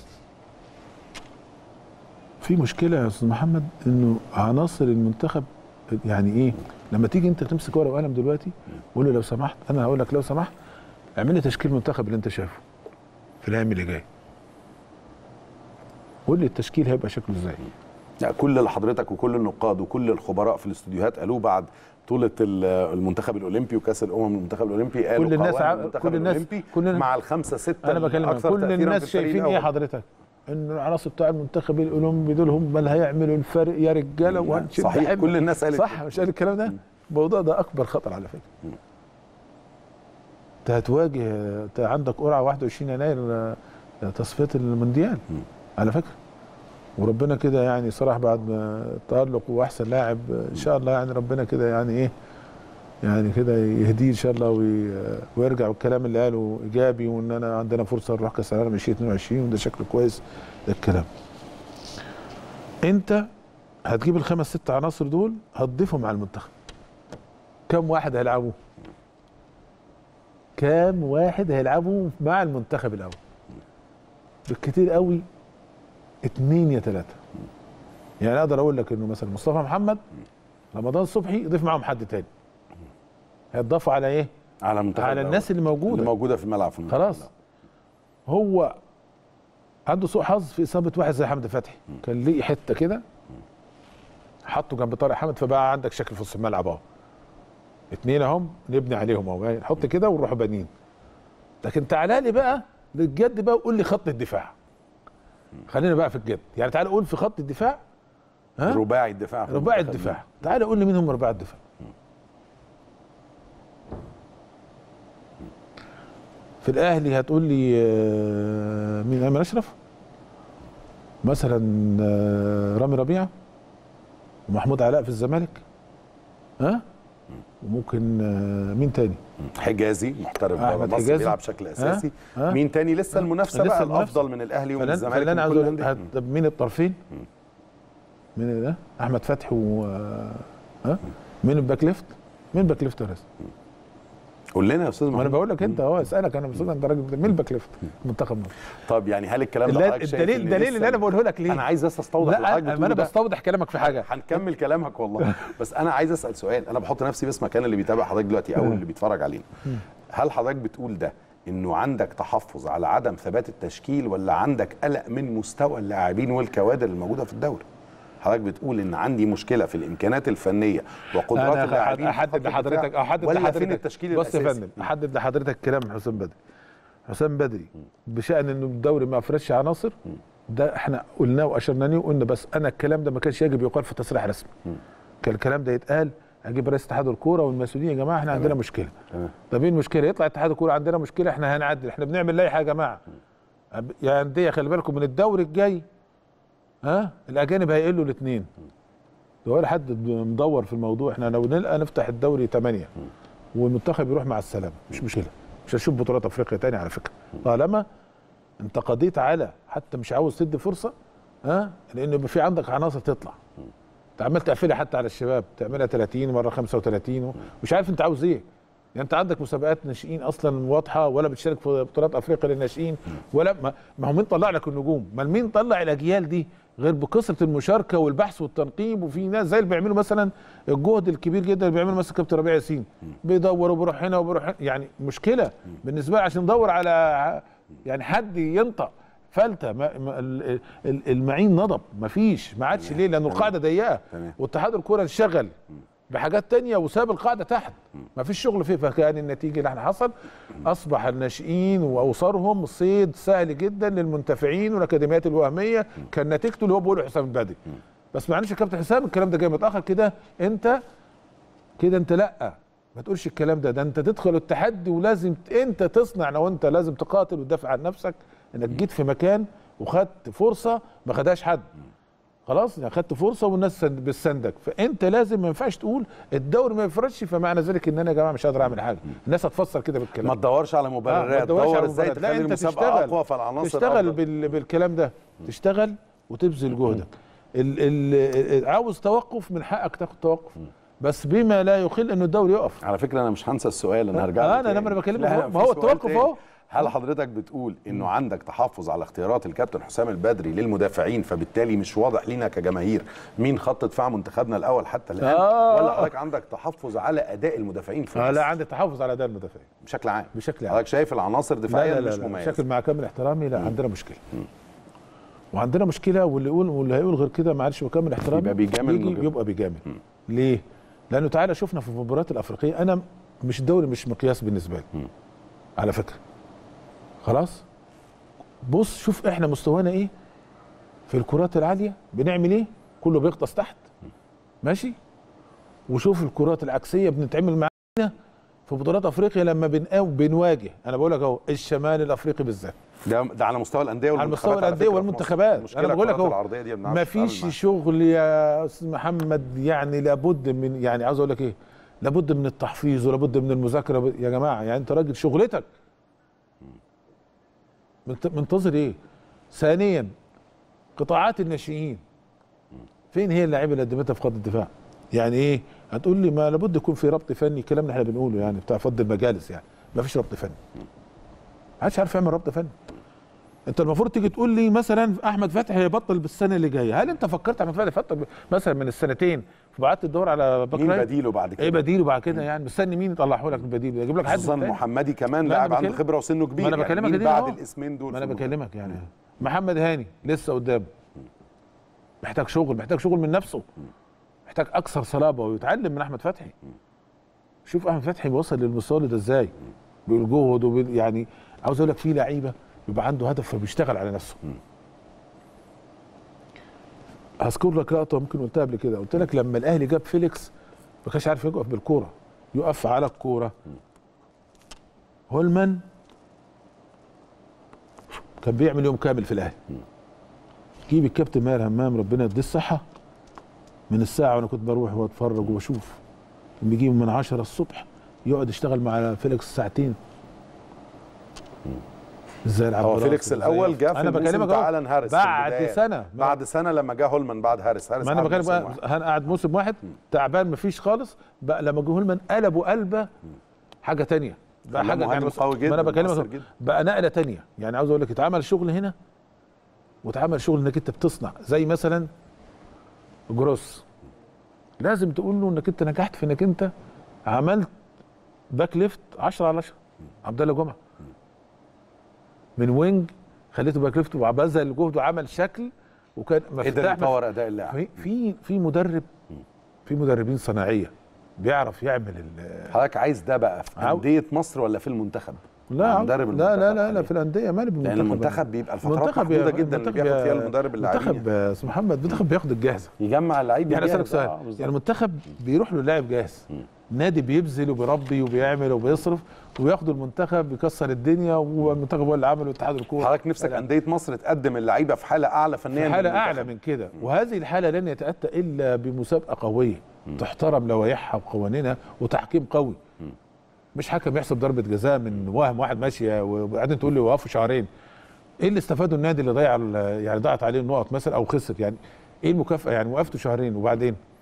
في مشكله يا استاذ محمد انه عناصر المنتخب يعني ايه لما تيجي انت تمسك ورقه وقلم دلوقتي قول له لو سمحت انا هقول لك لو سمحت اعمل لي تشكيل منتخب اللي انت شايفه في الايام اللي جايه قول لي التشكيل هيبقى شكله ازاي لا كل اللي حضرتك وكل النقاد وكل الخبراء في الاستوديوهات قالوه بعد بطولة ال- المنتخب الأولمبي وكأس الأمم المنتخب الأولمبي قالوا كل الناس قوام ع- المنتخب كل الناس- الأولمبي كل الناس- مع الخمسة ستة انا بكلمك الأكثر كل تأثيراً في الناس الفريق شايفين ايه الأول. حضرتك ان العناصر بتاع المنتخب الاولمبي دول هم اللي هيعملوا الفرق يا رجاله وهنشد صحيح، حيلنا. كل الناس قالت صح مش قال الكلام ده الموضوع ده اكبر خطر على فكره انت هتواجه انت عندك قرعه 21 يناير آه، تصفيه المونديال على فكره وربنا كده يعني صراحه بعد ما تالق واحسن لاعب آه، ان شاء الله يعني ربنا كده يعني ايه يعني كده يهديه ان شاء الله وي... ويرجع والكلام اللي قاله ايجابي وان انا عندنا فرصه نروح كاس العالم 2022 وده شكله كويس ده الكلام انت هتجيب الخمس ست عناصر دول هتضيفهم على المنتخب كم واحد هيلعبوا كام واحد هيلعبوا مع المنتخب الاول بالكتير قوي اتنين يا تلاته يعني اقدر اقول لك انه مثلا مصطفى محمد رمضان صبحي يضيف معاهم حد تاني هيتضافوا على ايه على المنتخب على الأول. الناس اللي موجوده اللي موجودة في الملعب في المنتخب خلاص الأول. هو عنده سوء حظ في اصابه واحد زي حمدي فتحي كان ليه حته كده حطه جنب طارق حامد فبقى عندك شكل في نص الملعب اهو اتنين اهم نبني عليهم اهو نحط كده ونروح بانيين لكن تعالى لي بقى للجد بقى وقول لي خط الدفاع خلينا بقى في الجد يعني تعالى قول في خط الدفاع ها رباعي الدفاع في رباعي المنتخب. الدفاع تعالى قول لي مين هم رباعي الدفاع في الاهلي هتقول لي آه، مين ايمن اشرف مثلا آه، رامي ربيعه ومحمود علاء في الزمالك ها وممكن آه، مين تاني حجازي محترف بره أحمد مصر حجازي. بيلعب بشكل اساسي ها؟ مين تاني لسه المنافسه لسه بقى المنافسة. الافضل من الاهلي ومن فلان الزمالك فلان ومن عاوز كل اقول الأندية. هت- طب مين الطرفين مين ده احمد فتحي و آه، ها مين الباك ليفت مين الباك ليفت يا ريس قول لنا يا استاذ ما انا محمود بقول لك انت اهو اسالك انا بس انت راجل مين الباك ليفت منتخب مصر طب يعني هل الكلام ده الدليل حضرتك شايف الدليل إن الدليل لسه- اللي انا بقوله لك ليه انا عايز بس استوضح اللي لا حضرتك أنا- ما بتقوله انا ده. بستوضح كلامك في حاجه هنكمل كلامك والله بس انا عايز اسال سؤال انا بحط نفسي بس مكان اللي بيتابع حضرتك دلوقتي او اللي بيتفرج علينا هل حضرتك بتقول ده انه عندك تحفظ على عدم ثبات التشكيل ولا عندك قلق من مستوى اللاعبين والكوادر الموجوده في الدوري حضرتك بتقول ان عندي مشكله في الامكانات الفنيه وقدرات انا اللاعبين في احدد خط الدفاع، لحضرتك او احدد ولا لحضرتك فين التشكيل بص يا الاساسي فندم احدد لحضرتك كلام حسام بدري حسام بدري بشان انه الدوري ما افرزش عناصر ده احنا قلناه واشرنا ليه وقلنا بس انا الكلام ده ما كانش يجب يقال في تصريح رسمي كان الكلام ده يتقال اجيب رئيس اتحاد الكوره والمسؤولين يا جماعه احنا عندنا مشكله تمام. طب ايه المشكله يطلع اتحاد الكوره عندنا مشكله احنا هنعدل احنا بنعمل لائحه يا جماعه أب- يا انديه خلي بالكم من الدوري الجاي ها الاجانب هيقلوا الاثنين ده ولا حد مدور في الموضوع احنا لو نلقى نفتح الدوري 8 والمنتخب يروح مع السلامه مش مشكله مش هشوف بطولات افريقيا تاني على فكره طالما انت قضيت على حتى مش عاوز تدي فرصه ها لان يبقى في عندك عناصر تطلع انت عمال تقفلها حتى على الشباب تعملها 30 مره 35 مش عارف انت عاوز ايه يعني انت عندك مسابقات ناشئين اصلا واضحه ولا بتشارك في بطولات افريقيا للناشئين ولا ما, ما هو مين طلع لك النجوم ما مين طلع الاجيال دي غير بكثره المشاركه والبحث والتنقيب وفي ناس زي اللي بيعملوا مثلا الجهد الكبير جدا اللي بيعمله مثلا كابتن ربيع ياسين بيدور وبيروح هنا وبيروح هنا يعني مشكله بالنسبه لي عشان ندور على يعني حد ينطق فلته ما ما- ال- ال- المعين نضب مفيش ما عادش ليه لانه القاعده ضيقه تمام. واتحاد الكوره انشغل بحاجات تانية وساب القاعده تحت ما فيش شغل فيه فكان النتيجه اللي احنا حصل اصبح الناشئين واوصارهم صيد سهل جدا للمنتفعين والاكاديميات الوهميه كان نتيجته اللي هو بيقوله حسام البدري بس معلش يا كابتن حسام الكلام ده جاي متاخر كده انت كده انت لا ما تقولش الكلام ده ده انت تدخل التحدي ولازم ت- انت تصنع لو انت لازم تقاتل وتدافع عن نفسك انك جيت في مكان وخدت فرصه ما خدهاش حد خلاص يعني خدت فرصه والناس سند- بتساندك فانت لازم ما ينفعش تقول الدوري ما يفرضش فمعنى ذلك ان انا يا جماعه مش قادر اعمل حاجه الناس هتفسر كده بالكلام ما تدورش على آه، ما مبررات تدورش على دور ازاي مبررات. لا، تخلي انت المسابقه تشتغل. اقوى فالعناصر تشتغل أفضل. بال... بالكلام ده تشتغل وتبذل جهدك ال... ال... عاوز توقف من حقك تاخد توقف بس بما لا يخل انه الدوري يقف على فكره انا مش هنسى السؤال انا هرجع آه، له أنا تاني. لما أنا بكلمك لا، أهو، لا، ما في هو سؤال التوقف تاني. أهو. هل حضرتك بتقول انه عندك تحفظ على اختيارات الكابتن حسام البدري للمدافعين فبالتالي مش واضح لينا كجماهير مين خط دفاع منتخبنا الاول حتى الان آه. ولا حضرتك عندك تحفظ على اداء المدافعين في آه لا مصر عندي تحفظ على اداء المدافعين بشكل عام بشكل عام. حضرتك شايف العناصر لا دفاعيا لا لا, مش لا مميزه بشكل مع كامل احترامي لا عندنا مشكله وعندنا مشكله واللي يقول واللي هيقول غير كده معلش بكامل احترامي يبقى بيجامل يجي مجرد. يبقى بيجامل ليه؟ لانه تعالى شفنا في المباريات الافريقيه انا مش الدوري مش مقياس بالنسبه لي على فكره خلاص بص شوف احنا مستوانا ايه في الكرات العاليه بنعمل ايه كله بيغطس تحت ماشي وشوف الكرات العكسيه بنتعمل معانا في بطولات افريقيا لما بنقاو بنواجه انا بقول لك اهو الشمال الافريقي بالذات ده ده على مستوى الانديه على والمنتخبات مستوى الانديه فكرة في والمنتخبات مصر. المشكلة انا بقول لك الكرات اهو العرضيه دي ما بنعرفش ما فيش نتعامل شغل يا استاذ محمد يعني لابد من يعني عاوز اقول لك ايه لابد من التحفيظ ولابد من المذاكره يا جماعه يعني انت راجل شغلتك منت- منتظر ايه ثانيا قطاعات الناشئين فين هي اللعيبه اللي قدمتها في خط الدفاع يعني ايه هتقول لي ما لابد يكون في ربط فني الكلام اللي احنا بنقوله يعني بتاع فض المجالس يعني ما فيش ربط فني ما حدش عارف يعمل ربط فني انت المفروض تيجي تقول لي مثلا احمد فتحي هيبطل بالسنه اللي جايه هل انت فكرت احمد فتحي يبطل مثلا من السنتين فبعدت تدور على باك مين رايت؟ بديله بعد كده ايه بديله بعد كده يعني مستني مين يطلعه لك البديل يجيب لك حد خصوصا تاني؟ محمدي كمان لا، لاعب أنا عنده بكلم- خبره وسنه كبير ما انا يعني بكلمك مين كده بعد أهو. الاسمين دول ما انا في المنتخب؟ بكلمك يعني محمد هاني لسه قدام محتاج شغل محتاج شغل من نفسه محتاج اكثر صلابه ويتعلم من احمد فتحي شوف احمد فتحي وصل للمستوى ده ازاي بالجهد وبال يعني عاوز اقول لك في لعيبه بيبقى عنده هدف فبيشتغل على نفسه هذكر لك لقطه ممكن قلتها قبل كده قلت لك لما الاهلي جاب فيليكس ما كانش عارف يقف بالكوره يقف على الكوره هولمان كان بيعمل يوم كامل في الاهلي جيب الكابتن ماهر همام ربنا يديه الصحه من الساعه وانا كنت بروح واتفرج وبشوف كان بيجيب من 10 الصبح يقعد يشتغل مع فيليكس ساعتين ازاي العب هو براسه، فيليكس إزاي الاول يقف. جه في انا الموسم بكلمك بتاع أهو. الان هاريس في بعد البداية. سنه بعد سنه لما جه هولمان بعد هاريس هاريس ما انا قعد بكلمك موسم بقى واحد. هن قعد موسم واحد تعبان مفيش خالص بقى لما جه هولمان قلبوا قلبه حاجه تانية بقى خلاه حاجه مهاجم بس- قوي جدا، ما انا مؤثر بكلمك جدا. بقى نقله تانية يعني عاوز اقول لك اتعمل شغل هنا واتعمل شغل انك انت بتصنع زي مثلا جروس لازم تقول له انك انت نجحت في انك انت عملت باك ليفت 10 على 10 عبد الله جمعه من وينج خليته باك ليفت وبذل جهد وعمل شكل وكان قدر مفتاح يطور اداء اللاعب في في في مدرب في مدربين صناعيه بيعرف يعمل ال- حضرتك عايز ده بقى في عاو- انديه مصر ولا في المنتخب؟ لا مع مدرب لا لا المنتخب لا, لا حاليا. في الانديه مالي بالمنتخب لان المنتخب بيبقى الفترات المنتخب يا- محدوده جدا اللي المنتخب بياخد يا- فيها المدرب المنتخب اللاعبين يا استاذ محمد المنتخب بياخد الجاهزه يجمع اللعيب يعني اسالك الجاهز. آه، سؤال بالظبط. يعني المنتخب بيروح له اللاعب جاهز نادي بيبذل وبيربي وبيعمل وبيصرف وياخدوا المنتخب بيكسر الدنيا والمنتخب هو اللي عمله اتحاد الكوره حضرتك نفسك انديه مصر تقدم اللعيبه في حاله اعلى فنيا في من حاله المنتخب. اعلى من كده وهذه الحاله لن يتاتى الا بمسابقه قويه تحترم لوائحها وقوانينها وتحكيم قوي مش حكم يحسب ضربه جزاء من وهم واحد ماشيه وبعدين تقول لي وقفوا شهرين ايه اللي استفادوا النادي اللي ضيع ال- يعني ضاعت عليه النقط مثلا او خسر يعني ايه المكافاه يعني وقفته شهرين وبعدين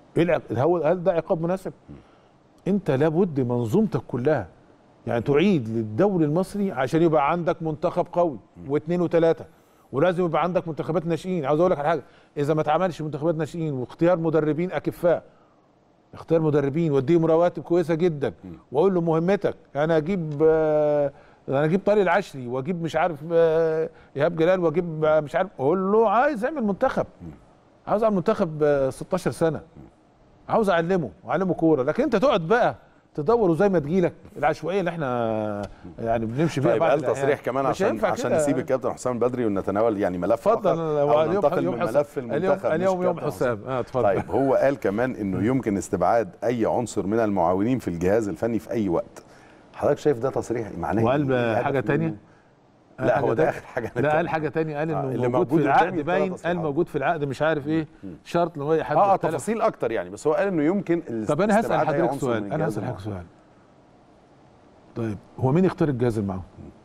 ايه العق- هو هل ده عقاب مناسب؟ انت لابد منظومتك كلها يعني تعيد للدوري المصري عشان يبقى عندك منتخب قوي واثنين وثلاثه ولازم يبقى عندك منتخبات ناشئين عاوز اقول لك على حاجه اذا ما اتعملش منتخبات ناشئين واختيار مدربين اكفاء اختيار مدربين واديهم رواتب كويسه جدا واقول له مهمتك انا اجيب آه، انا اجيب طارق العشري واجيب مش عارف آه، ايهاب جلال واجيب آه، مش عارف اقول له عايز اعمل منتخب عاوز اعمل منتخب آه، 16 سنه عاوز اعلمه واعلمه كوره لكن انت تقعد بقى تدور زي ما تجيلك العشوائيه اللي احنا يعني بنمشي فيها طيب بعض قال الأحيان. تصريح كمان مش عشان هينفع عشان كده. نسيب الكابتن حسام البدري ونتناول يعني ملف اتفضل آخر هو او اليوم ننتقل اليوم من حسام ملف اليوم المنتخب مش اليوم يوم كابتن حسام اه اتفضل طيب هو قال كمان انه يمكن استبعاد اي عنصر من المعاونين في الجهاز الفني في اي وقت حضرتك شايف ده تصريح معناه وقال إيه؟ حاجه الهدف تانية منه؟ لا حاجة هو ده تانية. اخر حاجه لا قال حاجه تانية قال آه، انه اللي موجود موجود في قدامي العقد في باين ثلاث قال أصحاب. موجود في العقد مش عارف ايه شرط لو اي حد اه اختلف. تفاصيل اكتر يعني بس هو قال انه يمكن طب انا هسال استبعاد أي حضرتك عنصر سؤال من انا الجهاز هسال حضرتك المعاون. سؤال طيب هو مين يختار الجهاز المعاون؟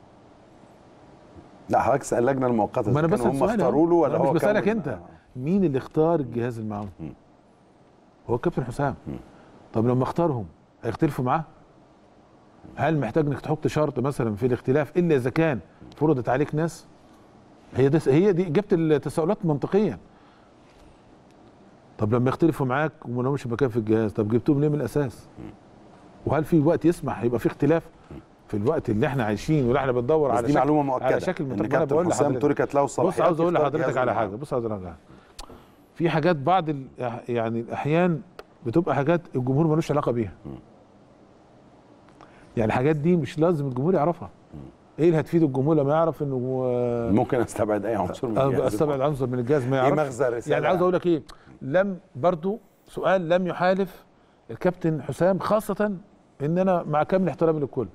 لا حضرتك سال اللجنه المؤقته ما انا إذا بسال كانوا هم سؤال اختاروا له ولا أنا هو مش بسالك كون- انت مين اللي اختار الجهاز المعاون؟ هو الكابتن حسام طب لما اختارهم هيختلفوا معاه؟ هل محتاج انك تحط شرط مثلا في الاختلاف الا اذا كان فرضت عليك ناس؟ هي ده هي دي اجابه التساؤلات منطقيا طب لما يختلفوا معاك وما لهمش مكان في الجهاز طب جبتهم ليه من الاساس؟ وهل في وقت يسمح يبقى في اختلاف في الوقت اللي احنا عايشين واللي احنا بندور بس على دي شكل معلومه مؤكده على شكل ان منتخب. أنا كابتن بقول حسام لحضرتك. تركت له بص الصلاحيات عاوز اقول يختار لحضرتك جهاز على المعاون. حاجه بص عاوز اقول لك على حاجه في حاجات بعض ال- يعني الاحيان بتبقى حاجات الجمهور ملوش علاقه بيها يعني الحاجات دي مش لازم الجمهور يعرفها ايه اللي هتفيد الجمهور لما يعرف انه آه، ممكن استبعد اي عنصر من أنا الجهاز استبعد عنصر من الجهاز ما ايه يعرفش مغزى الرساله يعني عاوز اقول لك ايه لم برضو سؤال لم يحالف الكابتن حسام خاصة ان انا مع كامل احترامي للكل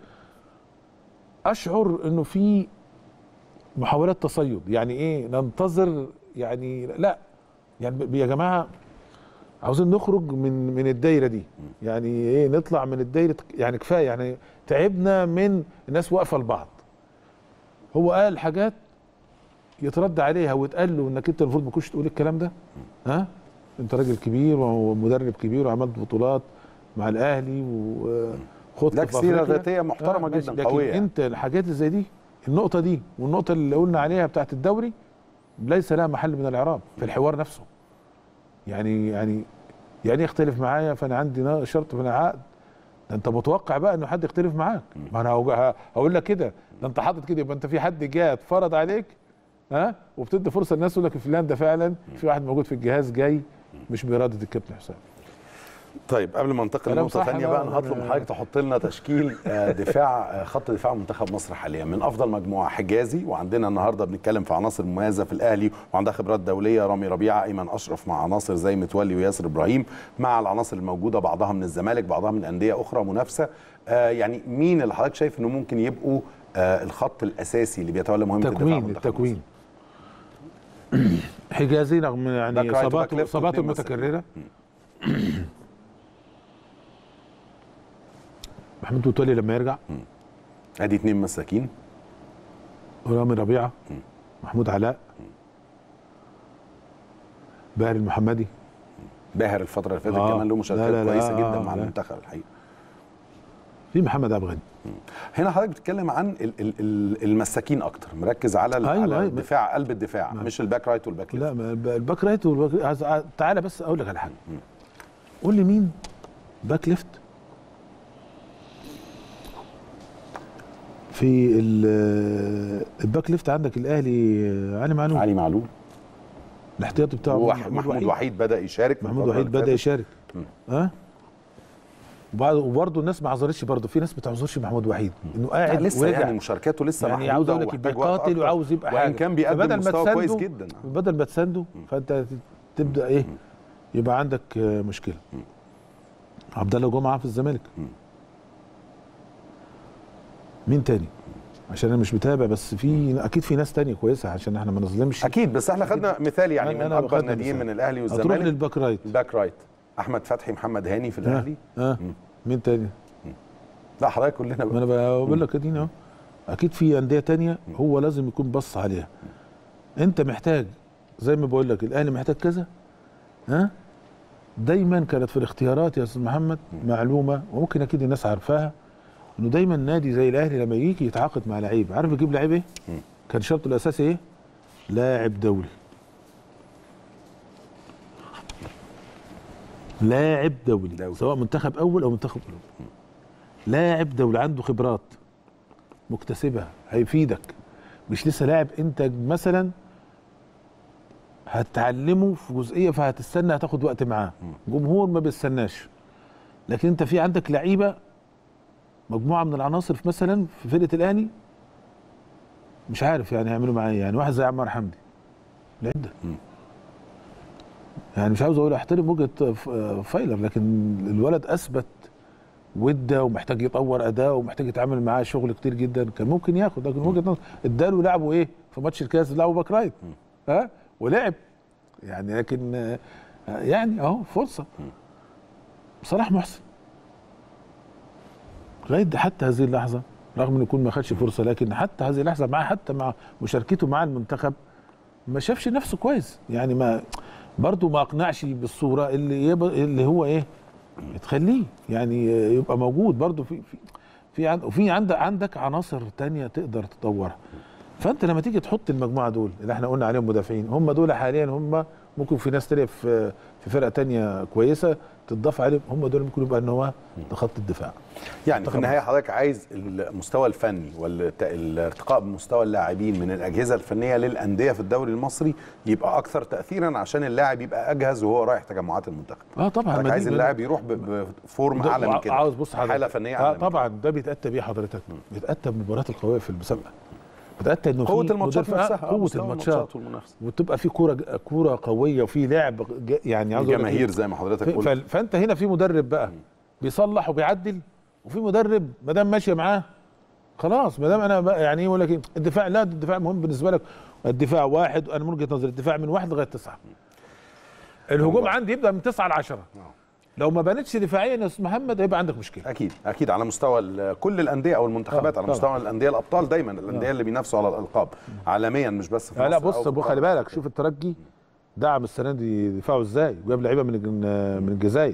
اشعر انه في محاولات تصيد يعني ايه ننتظر يعني لا يعني ب- يا جماعة عاوزين نخرج من من الدايرة دي يعني ايه نطلع من الدايرة يعني كفاية يعني تعبنا من الناس واقفة لبعض هو قال حاجات يترد عليها ويتقال له انك انت المفروض ما كنتش تقول الكلام ده ها انت راجل كبير ومدرب كبير وعملت بطولات مع الاهلي وخدت لك سيره ذاتيه محترمه ماشي، جدا لكن قويه يعني. انت الحاجات اللي زي دي النقطه دي والنقطه اللي قلنا عليها بتاعت الدوري ليس لها محل من الاعراب في الحوار نفسه يعني يعني يعني يختلف معايا فانا عندي نا- شرط في العقد ده انت متوقع بقى انه حد يختلف معاك ما انا هقول- ه- هقول لك كده ده انت حاطط كده يبقى انت في حد جه اتفرض عليك ها وبتدي فرصه الناس يقول لك فلان ده فعلا في واحد موجود في الجهاز جاي مش بإرادة الكابتن حسام طيب قبل ما ننتقل كلام لنقطه صح ثانيه بقى بقى انا ولا- هطلب من حضرتك تحط لنا تشكيل آه، دفاع آه، خط دفاع منتخب مصر حاليا من افضل مجموعه حجازي وعندنا النهارده بنتكلم في عناصر مميزه في الاهلي وعندها خبرات دوليه رامي ربيعه ايمن اشرف مع عناصر زي متولي وياسر ابراهيم مع العناصر الموجوده بعضها من الزمالك بعضها من انديه اخرى منافسه آه، يعني مين اللي حضرتك شايف انه ممكن يبقوا آه، الخط الاساسي اللي بيتولى مهمه الدفاع تكوين منتخب التكوين حجازي رغم باك يعني رايت وباك اصاباته ليفت اصاباته واتنين مساكين. المتكرره محمود متولي لما يرجع مصر. ادي اتنين مساكين رامي ربيعه محمود علاء باهر المحمدي باهر الفتره اللي فاتت آه. كمان له لا، مشاركات لا، لا، كويسه آه، جدا مع لا. المنتخب الحقيقه في محمد عبد الغني هنا حضرتك بتتكلم عن ال- ال- ال- المساكين اكتر مركز على ال- أيوة، على أيوة. الدفاع قلب الدفاع مش الباك رايت والباك ليفت لا ما الب- الباك رايت والباك عايز- عايز- تعالى بس اقول لك على حاجه قول لي مين باك ليفت في ال- الباك ليفت عندك الاهلي علي معلول علي معلول الاحتياطي بتاعه وح- محمود وحيد بدا يشارك من محمود الفترة وحيد اللي بدا فاتت. يشارك ها وبعد- وبرضه الناس ما عذرتش برضه في ناس ما تعذرش محمود وحيد انه لا قاعد لسه ورجع يعني مشاركاته لسه يعني عاوز محدوده اقول لك ومحتاج وقت بيقاتل أكتر. وعاوز يبقى وان حاجه كان بيقدم فبدل ما مستوى كويس تسانده- جدا بدل ما تسانده فانت تبدا ايه يبقى عندك آه، مشكله عبد الله جمعه في الزمالك مين تاني عشان انا مش متابع بس في اكيد في ناس تانية كويسه عشان احنا ما نظلمش اكيد بس احنا خدنا مثال يعني أنا- من أنا اكبر خدنا ناديين مثال. من الاهلي هتروح والزمالك للباك رايت الباك رايت احمد فتحي محمد هاني في الاهلي ها ها مين تاني لا حضرتك كلنا ما بقى. انا بقول لك ادينا اهو اكيد في انديه تانية هو لازم يكون بص عليها انت محتاج زي ما بقول لك الاهلي محتاج كذا ها دايما كانت في الاختيارات يا استاذ محمد معلومه وممكن اكيد الناس عارفاها انه دايما نادي زي الاهلي لما يجي يتعاقد مع لعيب عارف يجيب لعيب ايه؟ مم. كان شرطه الاساسي ايه؟ لاعب دولي لاعب دولي, دولي. سواء منتخب اول او منتخب اولمبي لاعب دولي عنده خبرات مكتسبها هيفيدك مش لسه لاعب انت مثلا هتعلمه في جزئيه فهتستنى هتاخد وقت معاه جمهور ما بيستناش لكن انت في عندك لعيبه مجموعه من العناصر في مثلا في فرقه الاهلي مش عارف يعني يعملوا معاه إيه. يعني واحد زي عمار حمدي لعيب ده مم. يعني مش عاوز اقول احترم وجهه ف- فايلر لكن الولد اثبت وده ومحتاج يطور اداءه ومحتاج يتعامل معاه شغل كتير جدا كان ممكن ياخد لكن وجهه نظر اداله لعبه ايه في ماتش الكاس لعبه باك رايت ها ولعب يعني لكن آه، يعني اهو فرصه صلاح محسن لغايه دي- حتى هذه اللحظه رغم انه يكون ما خدش فرصه لكن حتى هذه اللحظه مع حتى مع مشاركته مع المنتخب ما شافش نفسه كويس يعني ما برضه ما اقنعش بالصوره اللي يب... اللي هو ايه تخليه يعني يبقى موجود برضه في في في عند وفي عندك عندك عناصر تانية تقدر تطورها فانت لما تيجي تحط المجموعه دول اللي احنا قلنا عليهم مدافعين هم دول حاليا هم ممكن في ناس تانية في في فرقه تانية كويسه تضاف عليهم هم دول ممكن يبقى ان هو ده خط الدفاع يعني في منتخب النهايه حضرتك عايز المستوى الفني والارتقاء بمستوى اللاعبين من الاجهزه الفنيه للانديه في الدوري المصري يبقى اكثر تاثيرا عشان اللاعب يبقى اجهز وهو رايح تجمعات المنتخب اه طبعا حضرتك ما عايز دي- اللاعب يروح ب- بفورم ده- اعلى من كده عاوز بص حضرتك حاله فنيه آه اعلى من كده. طبعا ده بيتاتى بيه حضرتك بيتاتى بالمباريات القويه في المسابقه بيتاتى انه قوه في الماتشات مدافع- نفسها آه، قوه مستوى الماتشات والمنافسه وتبقى في كوره كوره قويه وفي لعب ج- يعني عاوز أقول لك إيه؟ الجماهير زي ما حضرتك ف- قلت ف- فانت هنا في مدرب بقى بيصلح وبيعدل وفي مدرب ما دام ماشيه معاه خلاص ما دام انا بقى يعني ايه يقول لك ايه الدفاع لا ده الدفاع مهم بالنسبه لك الدفاع واحد انا من وجهه نظري الدفاع من واحد لغايه تسعه الهجوم هو- عندي يبدا من تسعه ل 10 آه. لو ما بنتش دفاعيا يا استاذ محمد هيبقى عندك مشكله اكيد اكيد على مستوى ال- كل الانديه او المنتخبات آه، على طبعا. مستوى الانديه الابطال دايما الانديه اللي بينافسوا على الالقاب عالميا مش بس في لا لا مصر أو بص في أبو قارة خلي بالك أفريقيا. شوف الترجي دعم السنه دي دفاعه ازاي وجاب لعيبه من الج- من الجزائر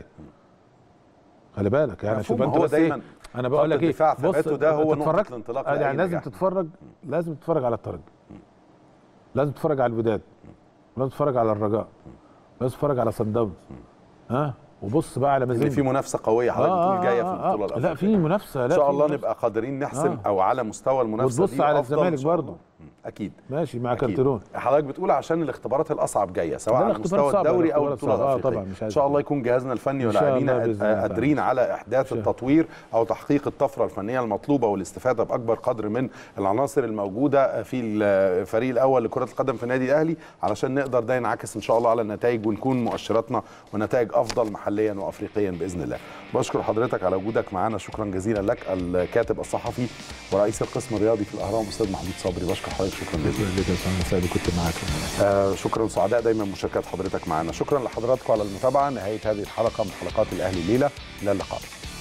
خلي بالك يعني مفهوم، شوف انت هو بس إيه، دايما انا بقول خط لك ايه الدفاع ثباته ده هو أنت نقطة اتفرجت- الانطلاق آه، لأي يعني لازم نجاح. تتفرج لازم تتفرج على الترجي لازم تتفرج على الوداد لازم تتفرج على الرجاء لازم تتفرج على صن داونز ها وبص بقى على اللي مازيمبي في منافسه قويه حضرتك بتقول جايه في البطوله لا الافريقيه في منافسه لا ان شاء في الله منافسة. نبقى قادرين نحسم آه. او على مستوى المنافسه وتبص دي على أفضل إن الزمالك شاء الله. برضه. مم. اكيد ماشي مع أكيد. كارتيرون حضرتك بتقول عشان الاختبارات الاصعب جايه سواء ده على الاختبار مستوى صعب، الدوري او الاختبار البطوله صعب. آه، الافريقيه طبعا، مش ان عايز شاء الله يكون جهازنا الفني إن شاء الله ولاعبينا بإذن الله قادرين على احداث شاء. التطوير او تحقيق الطفره الفنيه المطلوبه والاستفاده باكبر قدر من العناصر الموجوده في الفريق الاول لكره القدم في النادي الاهلي علشان نقدر ده ينعكس ان شاء الله على النتائج ونكون مؤشراتنا ونتائج افضل محليا وافريقيا باذن الله بشكر حضرتك على وجودك معنا شكرا جزيلا لك الكاتب الصحفي ورئيس القسم الرياضي في الاهرام استاذ محمود صبري بشكر حضرتك شكرا جزيلا شكرا لك يا استاذ سعيد كنت معاك آه شكرا سعداء دايما مشاركات حضرتك معنا شكرا لحضراتكم على المتابعه نهايه هذه الحلقه من حلقات الاهلي الليله الى اللقاء